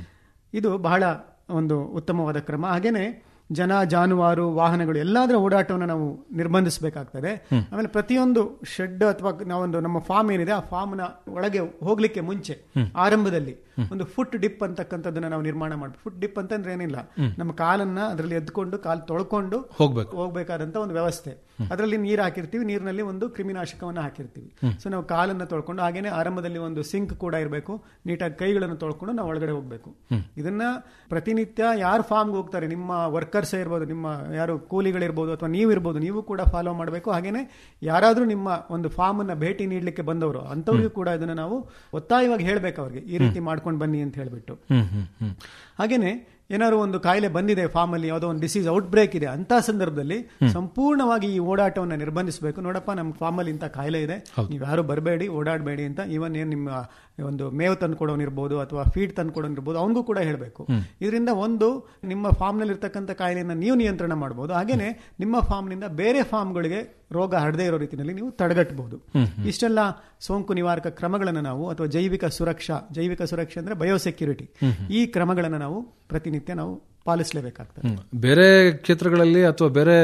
ಇದು ಬಹಳ ಒಂದು ಉತ್ತಮವಾದ ಕ್ರಮ ಹಾಗೇನೆ ಜನ ಜಾನುವಾರು ವಾಹನಗಳು ಎಲ್ಲದರ ಓಡಾಟವನ್ನು ನಾವು ನಿರ್ಬಂಧಿಸಬೇಕಾಗ್ತದೆ ಆಮೇಲೆ ಪ್ರತಿಯೊಂದು ಶೆಡ್ ಅಥವಾ ನಾವೊಂದು ನಮ್ಮ ಫಾರ್ಮ್ ಏನಿದೆ ಆ ಫಾರ್ಮ್ನ ಒಳಗೆ ಹೋಗ್ಲಿಕ್ಕೆ ಮುಂಚೆ ಆರಂಭದಲ್ಲಿ ಒಂದು ಫುಟ್ ಡಿಪ್ ಅಂತಕ್ಕಂಥದ್ದನ್ನ ನಾವು ನಿರ್ಮಾಣ ಮಾಡ್ಬೇಕು ಫುಟ್ ಡಿಪ್ ಅಂತಂದ್ರೆ ಏನಿಲ್ಲ ನಮ್ಮ ಕಾಲನ್ನ ಅದರಲ್ಲಿ ಎದ್ಕೊಂಡು ಕಾಲು ತೊಳ್ಕೊಂಡು ಹೋಗ್ಬೇಕು ಹೋಗ್ಬೇಕಾದಂತ ಒಂದು ವ್ಯವಸ್ಥೆ ಅದರಲ್ಲಿ ನೀರು ಹಾಕಿರ್ತೀವಿ ನೀರಿನಲ್ಲಿ ಒಂದು ಕ್ರಿಮಿನಾಶಕವನ್ನ ಹಾಕಿರ್ತೀವಿ ಸೊ ನಾವು ಕಾಲನ್ನ ತೊಳ್ಕೊಂಡು ಹಾಗೇನೆ ಆರಂಭದಲ್ಲಿ ಒಂದು ಸಿಂಕ್ ಕೂಡ ಇರಬೇಕು ನೀಟಾಗಿ ಕೈಗಳನ್ನು ತೊಳ್ಕೊಂಡು ನಾವು ಒಳಗಡೆ ಹೋಗ್ಬೇಕು ಇದನ್ನ ಪ್ರತಿನಿತ್ಯ ಯಾರು ಫಾರ್ಮ್ಗೆ ಹೋಗ್ತಾರೆ ನಿಮ್ಮ ವರ್ಕರ್ಸ್ ಇರ್ಬೋದು ನಿಮ್ಮ ಯಾರು ಕೂಲಿಗಳಿರ್ಬೋದು ಅಥವಾ ನೀವು ಇರ್ಬೋದು ನೀವು ಕೂಡ ಫಾಲೋ ಮಾಡಬೇಕು ಹಾಗೇನೆ ಯಾರಾದ್ರೂ ನಿಮ್ಮ ಒಂದು ಫಾರ್ಮ್ ಅನ್ನ ಭೇಟಿ ನೀಡಲಿಕ್ಕೆ ಬಂದವರು ಅಂತವ್ರಿಗೂ ಕೂಡ ಇದನ್ನ ನಾವು ಒತ್ತಾಯವಾಗಿ ಹೇಳ್ಬೇಕು ಅವ್ರಿಗೆ ಈ ರೀತಿ ಮಾಡ್ಕೊಂಡು ಬನ್ನಿ ಅಂತ ಹೇಳ್ಬಿಟ್ಟು ಹ್ಮ್ ಹ್ಮ್ ಹ್ಮ್ ಹಾಗೇನೆ ಏನಾದ್ರು ಒಂದು ಕಾಯಿಲೆ ಬಂದಿದೆ ಫಾರ್ಮ್ ಅಲ್ಲಿ ಯಾವುದೋ ಒಂದು ಡಿಸೀಸ್ ಔಟ್ ಬ್ರೇಕ್ ಇದೆ ಅಂತ ಸಂದರ್ಭದಲ್ಲಿ ಸಂಪೂರ್ಣವಾಗಿ ಈ ಓಡಾಟವನ್ನು ನಿರ್ಬಂಧಿಸಬೇಕು ನೋಡಪ್ಪ ನಮ್ಮ ಫಾರ್ಮ್ ಅಲ್ಲಿ ಇಂಥ ಕಾಯಿಲೆ ಇದೆ ನೀವು ಯಾರು ಬರಬೇಡಿ ಓಡಾಡಬೇಡಿ ಅಂತ ಇವನ್ ಏನ್ ನಿಮ್ಮ ಒಂದು ಮೇವು ತಂದು ಕೊಡೋನಿರ್ಬೋದು ಅಥವಾ ಫೀಡ್ ತಂದು ಕೊಡೋನಿರ್ಬೋದು ಅವನಿಗೂ ಕೂಡ ಹೇಳಬೇಕು ಇದರಿಂದ ಒಂದು ನಿಮ್ಮ ಫಾರ್ಮ್ ನಲ್ಲಿ ಇರ್ತಕ್ಕಂಥ ಕಾಯಿಲೆಯನ್ನು ನೀವು ನಿಯಂತ್ರಣ ಮಾಡಬಹುದು ಹಾಗೇನೆ ನಿಮ್ಮ ಫಾರ್ಮ್ ನಿಂದ ಬೇರೆ ಫಾರ್ಮ್ಗಳಿಗೆ ರೋಗ ಹರಡದೇ ಇರೋ ರೀತಿಯಲ್ಲಿ ನೀವು ತಡೆಗಟ್ಟಬಹುದು ಇಷ್ಟೆಲ್ಲ ಸೋಂಕು ನಿವಾರಕ ಕ್ರಮಗಳನ್ನು ನಾವು ಅಥವಾ ಜೈವಿಕ ಸುರಕ್ಷಾ ಜೈವಿಕ ಸುರಕ್ಷೆ ಅಂದ್ರೆ ಬಯೋಸೆಕ್ಯೂರಿಟಿ ಈ ಕ್ರಮಗಳನ್ನು ನಾವು ಪ್ರತಿನಿತ್ಯ ನಾವು ಪಾಲಿಸಲೇಬೇಕಾಗ್ತದೆ ಹ್ಮ್. ಬೇರೆ ಕ್ಷೇತ್ರಗಳಲ್ಲಿ ಅಥವಾ ಬೇರೆ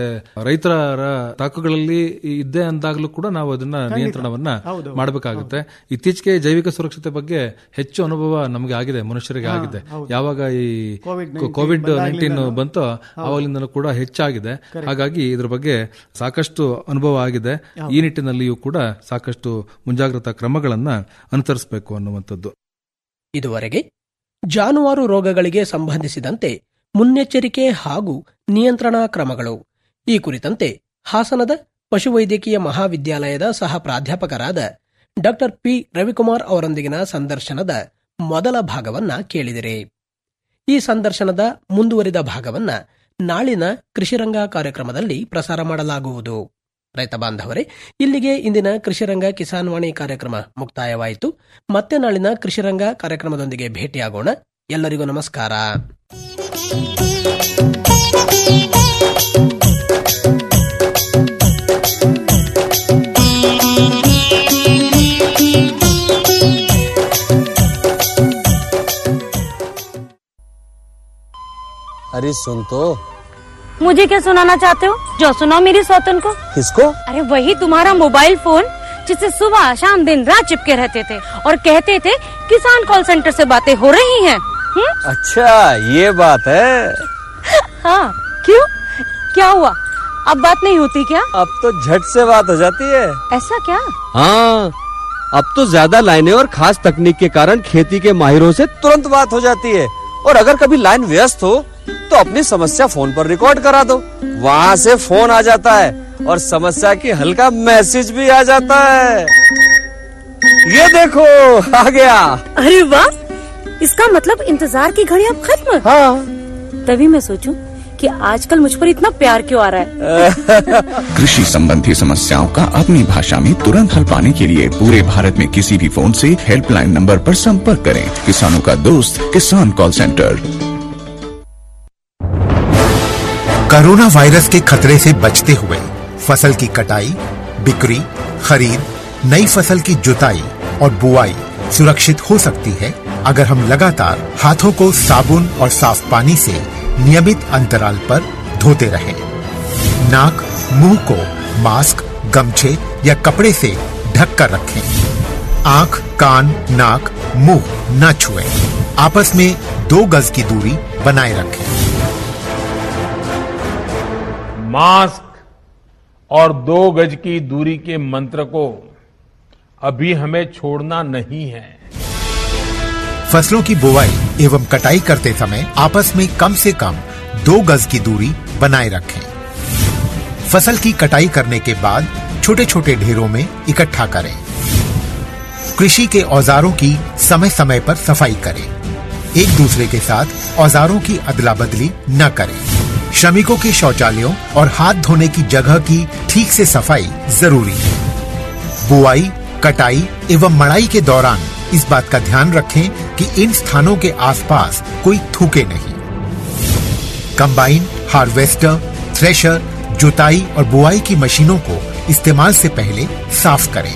ರೈತರ ತಾಕುಗಳಲ್ಲಿ ಇದ್ದೇ ಅಂದಾಗ್ಲೂ ಕೂಡ ನಾವು ಅದನ್ನ ನಿಯಂತ್ರಣವನ್ನ ಹೌದು. ಮಾಡಬೇಕಾಗುತ್ತೆ ಇತ್ತೀಚೆಗೆ ಜೈವಿಕ ಸುರಕ್ಷತೆ ಬಗ್ಗೆ ಹೆಚ್ಚು ಅನುಭವ ನಮಗೆ ಆಗಿದೆ ಮನುಷ್ಯರಿಗೆ ಆಗಿದೆ ಯಾವಾಗ ಈ COVID-19 ಕೋವಿಡ್ ನೈನ್ಟೀನ್ ಬಂತೋ ಅವಾಗಲಿಂದಲೂ ಕೂಡ ಹೆಚ್ಚಾಗಿದೆ ಹಾಗಾಗಿ ಇದ್ರ ಬಗ್ಗೆ ಸಾಕಷ್ಟು ಅನುಭವ ಆಗಿದೆ ಈ ನಿಟ್ಟಿನಲ್ಲಿಯೂ ಕೂಡ ಸಾಕಷ್ಟು ಮುಂಜಾಗ್ರತಾ ಕ್ರಮಗಳನ್ನ ಅನುಸರಿಸಬೇಕು ಅನ್ನುವಂಥದ್ದು ಇದುವರೆಗೆ ಜಾನುವಾರು ರೋಗಗಳಿಗೆ ಸಂಬಂಧಿಸಿದಂತೆ ಮುನ್ನೆಚ್ಚರಿಕೆ ಹಾಗೂ ನಿಯಂತ್ರಣಾ ಕ್ರಮಗಳು ಈ ಕುರಿತಂತೆ ಹಾಸನದ ಪಶುವೈದ್ಯಕೀಯ ಮಹಾವಿದ್ಯಾಲಯದ ಸಹ ಪ್ರಾಧ್ಯಾಪಕರಾದ ಡಾಕ್ಟರ್ ಪಿ ರವಿಕುಮಾರ್ ಅವರೊಂದಿಗಿನ ಸಂದರ್ಶನದ ಮೊದಲ ಭಾಗವನ್ನ ಕೇಳಿದಿರಿ ಈ ಸಂದರ್ಶನದ ಮುಂದುವರಿದ ಭಾಗವನ್ನ ನಾಳಿನ ಕೃಷಿರಂಗ ಕಾರ್ಯಕ್ರಮದಲ್ಲಿ ಪ್ರಸಾರ ಮಾಡಲಾಗುವುದು ರೈತ ಬಾಂಧವರೇ ಇಲ್ಲಿಗೆ ಇಂದಿನ ಕೃಷಿರಂಗ ಕಿಸಾನ್ ವಾಣಿ ಕಾರ್ಯಕ್ರಮ ಮುಕ್ತಾಯವಾಯಿತು ಮತ್ತೆ ನಾಳಿನ ಕೃಷಿರಂಗ ಕಾರ್ಯಕ್ರಮದೊಂದಿಗೆ ಭೇಟಿಯಾಗೋಣ ಎಲ್ಲರಿಗೂ ನಮಸ್ಕಾರ अरे सुन तो मुझे क्या सुनाना चाहते हो जो सुनाओ मेरी सौतन को किसको अरे वही तुम्हारा मोबाइल फोन जिससे सुबह शाम दिन रात चिपके रहते थे और कहते थे किसान कॉल सेंटर से बातें हो रही हैं हम्म? अच्छा ये बात है हाँ क्यों क्या हुआ अब बात नहीं होती क्या अब तो झट से बात हो जाती है ऐसा क्या हाँ अब तो ज्यादा लाइनें और खास तकनीक के कारण खेती के माहिरों से तुरंत बात हो जाती है और अगर कभी लाइन व्यस्त हो तो अपनी समस्या फोन पर रिकॉर्ड करा दो वहाँ से फोन आ जाता है और समस्या की हल का मैसेज भी आ जाता है ये देखो आ गया अरे वाह इसका मतलब इंतजार की घड़ी अब खत्म हाँ तभी मैं सोचूं कि आजकल मुझ पर इतना प्यार क्यों आ रहा है कृषि संबंधी समस्याओं का अपनी भाषा में तुरंत हल पाने के लिए पूरे भारत में किसी भी फोन से हेल्पलाइन नंबर पर संपर्क करें किसानों का दोस्त किसान कॉल सेंटर कोरोना वायरस के खतरे से बचते हुए फसल की कटाई बिक्री खरीद नई फसल की जुताई और बुआई सुरक्षित हो सकती है अगर हम लगातार हाथों को साबुन और साफ पानी से नियमित अंतराल पर धोते रहें। नाक मुंह को मास्क गमछे या कपड़े से ढक कर रखें आंख कान नाक मुंह न छुएं। आपस में दो गज की दूरी बनाए रखें मास्क और दो गज की दूरी के मंत्र को अभी हमें छोड़ना नहीं है फसलों की बुवाई एवं कटाई करते समय आपस में कम से कम दो गज की दूरी बनाए रखें फसल की कटाई करने के बाद छोटे छोटे ढेरों में इकट्ठा करें कृषि के औजारों की समय समय पर सफाई करें एक दूसरे के साथ औजारों की अदला बदली न करें श्रमिकों के शौचालयों और हाथ धोने की जगह की ठीक से सफाई जरूरी है बुआई कटाई एवं मड़ाई के दौरान इस बात का ध्यान रखें कि इन स्थानों के आसपास कोई थूके नहीं कंबाइन हार्वेस्टर थ्रेशर जुताई और बुआई की मशीनों को इस्तेमाल से पहले साफ करें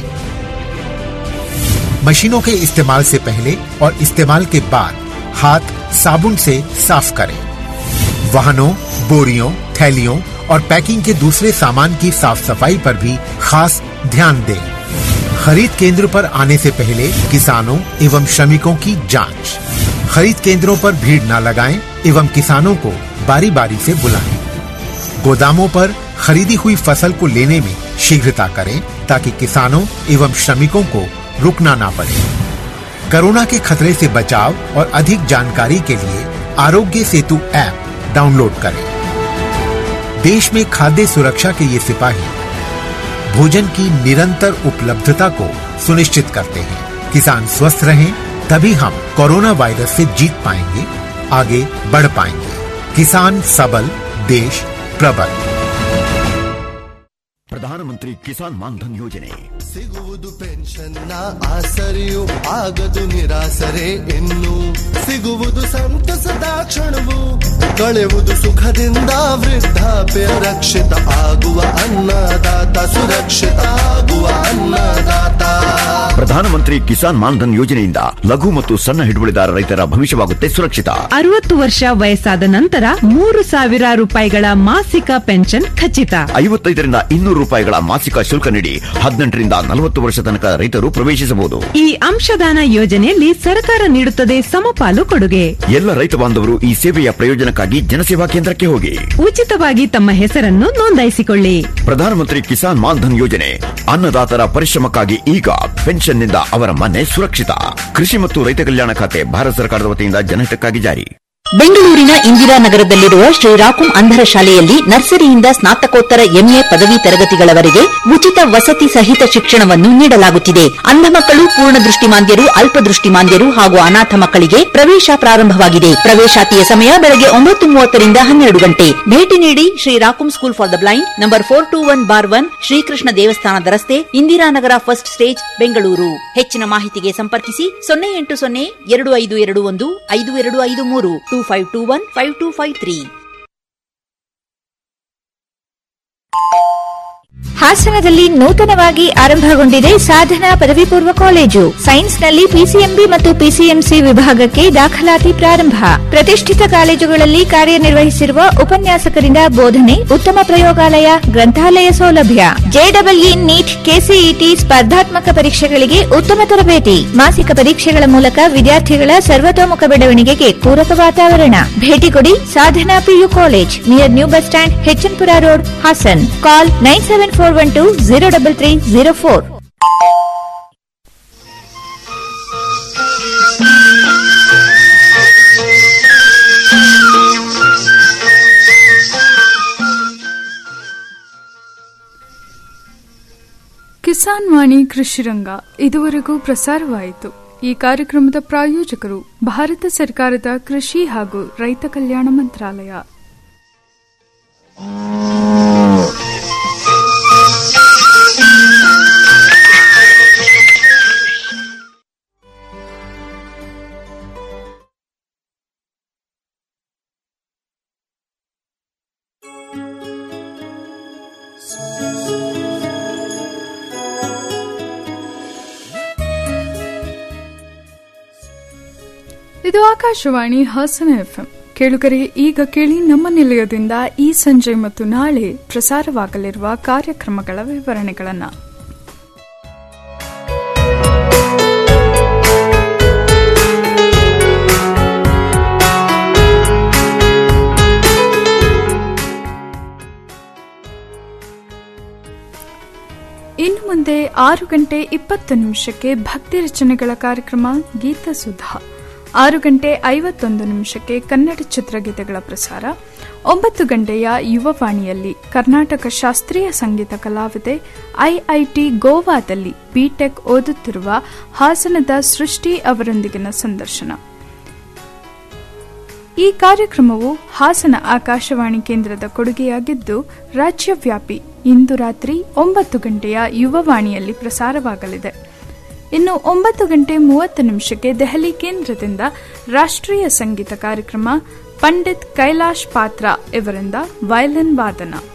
मशीनों के इस्तेमाल से पहले और इस्तेमाल के बाद हाथ साबुन से साफ करें वाहनों बोरियों थैलियों और पैकिंग के दूसरे सामान की साफ सफाई पर भी खास ध्यान दें खरीद केंद्र पर आने से पहले किसानों एवं श्रमिकों की जांच खरीद केंद्रों पर भीड़ न लगाएं एवं किसानों को बारी बारी से बुलाएं गोदामों पर खरीदी हुई फसल को लेने में शीघ्रता करें ताकि किसानों एवं श्रमिकों को रुकना ना पड़े कोरोना के खतरे से बचाव और अधिक जानकारी के लिए आरोग्य सेतु ऐप डाउनलोड करें देश में खाद्य सुरक्षा के ये सिपाही भोजन की निरंतर उपलब्धता को सुनिश्चित करते हैं किसान स्वस्थ रहें तभी हम कोरोना वायरस से जीत पाएंगे आगे बढ़ पाएंगे किसान सबल देश प्रबल ಪ್ರಧಾನಮಂತ್ರಿ ಕಿಸಾನ್ ಮಾನ್ಧನ್ ಯೋಜನೆ ಸಿಗುವುದು ಪೆನ್ಷನ್ನ ಆಸರೆಯು ಆಗದು ನಿರಾಸರೆ ಇನ್ನು ಸಿಗುವುದು ಸಂತಸದ ಕ್ಷಣವು ಕಳೆಯುವುದು ಸುಖದಿಂದ ವೃದ್ಧಾಪ್ಯ ರಕ್ಷಿತ ಆಗುವ ಅನ್ನದಾತ ಸುರಕ್ಷಿತ ಆಗುವ ಅನ್ನದಾತ ಪ್ರಧಾನಮಂತ್ರಿ ಕಿಸಾನ್ ಮಾನ್ಧನ್ ಯೋಜನೆಯಿಂದ ಲಘು ಮತ್ತು ಸಣ್ಣ ಹಿಡುವಳಿದಾರ ರೈತರ ಭವಿಷ್ಯವಾಗುತ್ತೆ ಸುರಕ್ಷಿತ ಅರವತ್ತು ವರ್ಷ ವಯಸ್ಸಾದ ನಂತರ ಮೂರು ಸಾವಿರ ರೂಪಾಯಿಗಳ ಮಾಸಿಕ ಪೆನ್ಷನ್ ಖಚಿತ ಐವತ್ತೈದರಿಂದ ಇನ್ನೂರು ರೂಪಾಯಿಗಳ ಮಾಸಿಕ ಶುಲ್ಕ ನೀಡಿ ಹದಿನೆಂಟರಿಂದ ನಲವತ್ತು ವರ್ಷ ತನಕ ರೈತರು ಪ್ರವೇಶಿಸಬಹುದು ಈ ಅಂಶದಾನ ಯೋಜನೆಯಲ್ಲಿ ಸರ್ಕಾರ ನೀಡುತ್ತದೆ ಸಮಪಾಲು ಕೊಡುಗೆ ಎಲ್ಲ ರೈತ ಬಾಂಧವರು ಈ ಸೇವೆಯ ಪ್ರಯೋಜನಕ್ಕಾಗಿ ಜನಸೇವಾ ಕೇಂದ್ರಕ್ಕೆ ಹೋಗಿ ಉಚಿತವಾಗಿ ತಮ್ಮ ಹೆಸರನ್ನು ನೋಂದಾಯಿಸಿಕೊಳ್ಳಿ ಪ್ರಧಾನಮಂತ್ರಿ ಕಿಸಾನ್ ಮಾನ್ಧನ್ ಯೋಜನೆ ಅನ್ನದಾತರ ಪರಿಶ್ರಮಕ್ಕಾಗಿ ಈಗ ಪೆನ್ಷನ್ನಿಂದ ಅವರ ಮನೆ ಸುರಕ್ಷಿತ ಕೃಷಿ ಮತ್ತು ರೈತ ಕಲ್ಯಾಣ ಖಾತೆ ಭಾರತ ಸರ್ಕಾರದ ವತಿಯಿಂದ ಜನಹಿತಕ್ಕಾಗಿ ಜಾರಿ ಬೆಂಗಳೂರಿನ ಇಂದಿರಾನಗರದಲ್ಲಿರುವ ಶ್ರೀರಾಕುಂ ಅಂಧರ ಶಾಲೆಯಲ್ಲಿ ನರ್ಸರಿಯಿಂದ ಸ್ನಾತಕೋತ್ತರ ಎಂಎ ಪದವಿ ತರಗತಿಗಳವರೆಗೆ ಉಚಿತ ವಸತಿ ಸಹಿತ ಶಿಕ್ಷಣವನ್ನು ನೀಡಲಾಗುತ್ತಿದೆ ಅಂಧ ಮಕ್ಕಳು ಪೂರ್ಣ ದೃಷ್ಟಿಮಾಂದ್ಯರು ಅಲ್ಪದೃಷ್ಟಿಮಾಂದ್ಯರು ಹಾಗೂ ಅನಾಥ ಮಕ್ಕಳಿಗೆ ಪ್ರವೇಶ ಪ್ರಾರಂಭವಾಗಿದೆ ಪ್ರವೇಶಾತಿಯ ಸಮಯ ಬೆಳಗ್ಗೆ ಒಂಬತ್ತು ಮೂವತ್ತರಿಂದ ಹನ್ನೆರಡು ಗಂಟೆ ಭೇಟಿ ನೀಡಿ ಶ್ರೀರಾಕುಂ school for the blind number four two one bar one Shrikrishna ದೇವಸ್ಥಾನದ ರಸ್ತೆ ಇಂದಿರಾನಗರ ಫಸ್ಟ್ ಸ್ಟೇಜ್ ಬೆಂಗಳೂರು ಹೆಚ್ಚಿನ ಮಾಹಿತಿಗೆ ಸಂಪರ್ಕಿಸಿ ಸೊನ್ನೆ ಎಂಟು ಸೊನ್ನೆ ಎರಡು ಐದು ಎರಡು ಒಂದು ಐದು ಎರಡು ಐದು ಮೂರು two five two one five two five three ಹಾಸನದಲ್ಲಿ ನೂತನವಾಗಿ ಆರಂಭಗೊಂಡಿದೆ ಸಾಧನಾ ಪದವಿ ಪೂರ್ವ ಕಾಲೇಜು ಸೈನ್ಸ್ನಲ್ಲಿ ಪಿಸಿಎಂಬಿ ಮತ್ತು ಪಿಸಿಎಂಸಿ ವಿಭಾಗಕ್ಕೆ ದಾಖಲಾತಿ ಪ್ರಾರಂಭ ಪ್ರತಿಷ್ಠಿತ ಕಾಲೇಜುಗಳಲ್ಲಿ ಕಾರ್ಯನಿರ್ವಹಿಸಿರುವ ಉಪನ್ಯಾಸಕರಿಂದ ಬೋಧನೆ ಉತ್ತಮ ಪ್ರಯೋಗಾಲಯ ಗ್ರಂಥಾಲಯ ಸೌಲಭ್ಯ ಜೆಡಬ್ಲ್ಇ ನೀಟ್ ಕೆಸಿಇಟಿ ಸ್ಪರ್ಧಾತ್ಮಕ ಪರೀಕ್ಷೆಗಳಿಗೆ ಉತ್ತಮ ತರಬೇತಿ ಮಾಸಿಕ ಪರೀಕ್ಷೆಗಳ ಮೂಲಕ ವಿದ್ಯಾರ್ಥಿಗಳ ಸರ್ವತೋಮುಖ ಬೆಳವಣಿಗೆಗೆ ಪೂರಕ ವಾತಾವರಣ ಭೇಟಿ ಕೊಡಿ Sadhana PU college near new bus stand HN Pura road Hassan call nine seven four one two zero double three zero four Kisan Vani Krishiranga ಇದುವರೆಗೂ ಪ್ರಸಾರವಾಯಿತು ಈ ಕಾರ್ಯಕ್ರಮದ ಪ್ರಾಯೋಜಕರು ಭಾರತ ಸರ್ಕಾರದ ಕೃಷಿ ಹಾಗೂ ರೈತ ಕಲ್ಯಾಣ ಮಂತ್ರಾಲಯ ಇದು ಆಕಾಶವಾಣಿ ಹಾಸನ ಎಫ್ಎಂ ಕೇಳುಗರೆ ಈಗ ಕೇಳಿ ನಮ್ಮ ನಿಲಯದಿಂದ ಈ ಸಂಜೆ ಮತ್ತು ನಾಳೆ ಪ್ರಸಾರವಾಗಲಿರುವ ಕಾರ್ಯಕ್ರಮಗಳ ವಿವರಣೆಗಳನ್ನು ಇನ್ನು ಮುಂದೆ ಆರು ಗಂಟೆ ಇಪ್ಪತ್ತು ನಿಮಿಷಕ್ಕೆ ಭಕ್ತಿ ರಚನೆಗಳ ಕಾರ್ಯಕ್ರಮ ಗೀತಸುಧಾ ಆರು ಗಂಟೆ ಐವತ್ತೊಂದು ನಿಮಿಷಕ್ಕೆ ಕನ್ನಡ ಚಿತ್ರಗೀತೆಗಳ ಪ್ರಸಾರ ಒಂಬತ್ತು ಗಂಟೆಯ ಯುವವಾಣಿಯಲ್ಲಿ ಕರ್ನಾಟಕ ಶಾಸ್ತ್ರೀಯ ಸಂಗೀತ ಕಲಾವಿದೆ ಐಐಟಿ ಗೋವಾದಲ್ಲಿ ಬಿಟೆಕ್ ಓದುತ್ತಿರುವ ಹಾಸನದ ಸೃಷ್ಟಿ ಅವರೊಂದಿಗಿನ ಸಂದರ್ಶನ ಈ ಕಾರ್ಯಕ್ರಮವು ಹಾಸನ ಆಕಾಶವಾಣಿ ಕೇಂದ್ರದ ಕೊಡುಗೆಯಾಗಿದ್ದು ರಾಜ್ಯವ್ಯಾಪಿ ಇಂದು ರಾತ್ರಿ ಒಂಬತ್ತು ಗಂಟೆಯ ಯುವವಾಣಿಯಲ್ಲಿ ಪ್ರಸಾರವಾಗಲಿದೆ ಇನ್ನು ಒಂಬತ್ತು ಗಂಟೆ ಮೂವತ್ತು ನಿಮಿಷಕ್ಕೆ ದೆಹಲಿ ಕೇಂದ್ರದಿಂದ ರಾಷ್ಟ್ರೀಯ ಸಂಗೀತ ಕಾರ್ಯಕ್ರಮ ಪಂಡಿತ್ ಕೈಲಾಶ್ ಪಾತ್ರ ಇವರಿಂದ ವಯಲಿನ್ ವಾದನ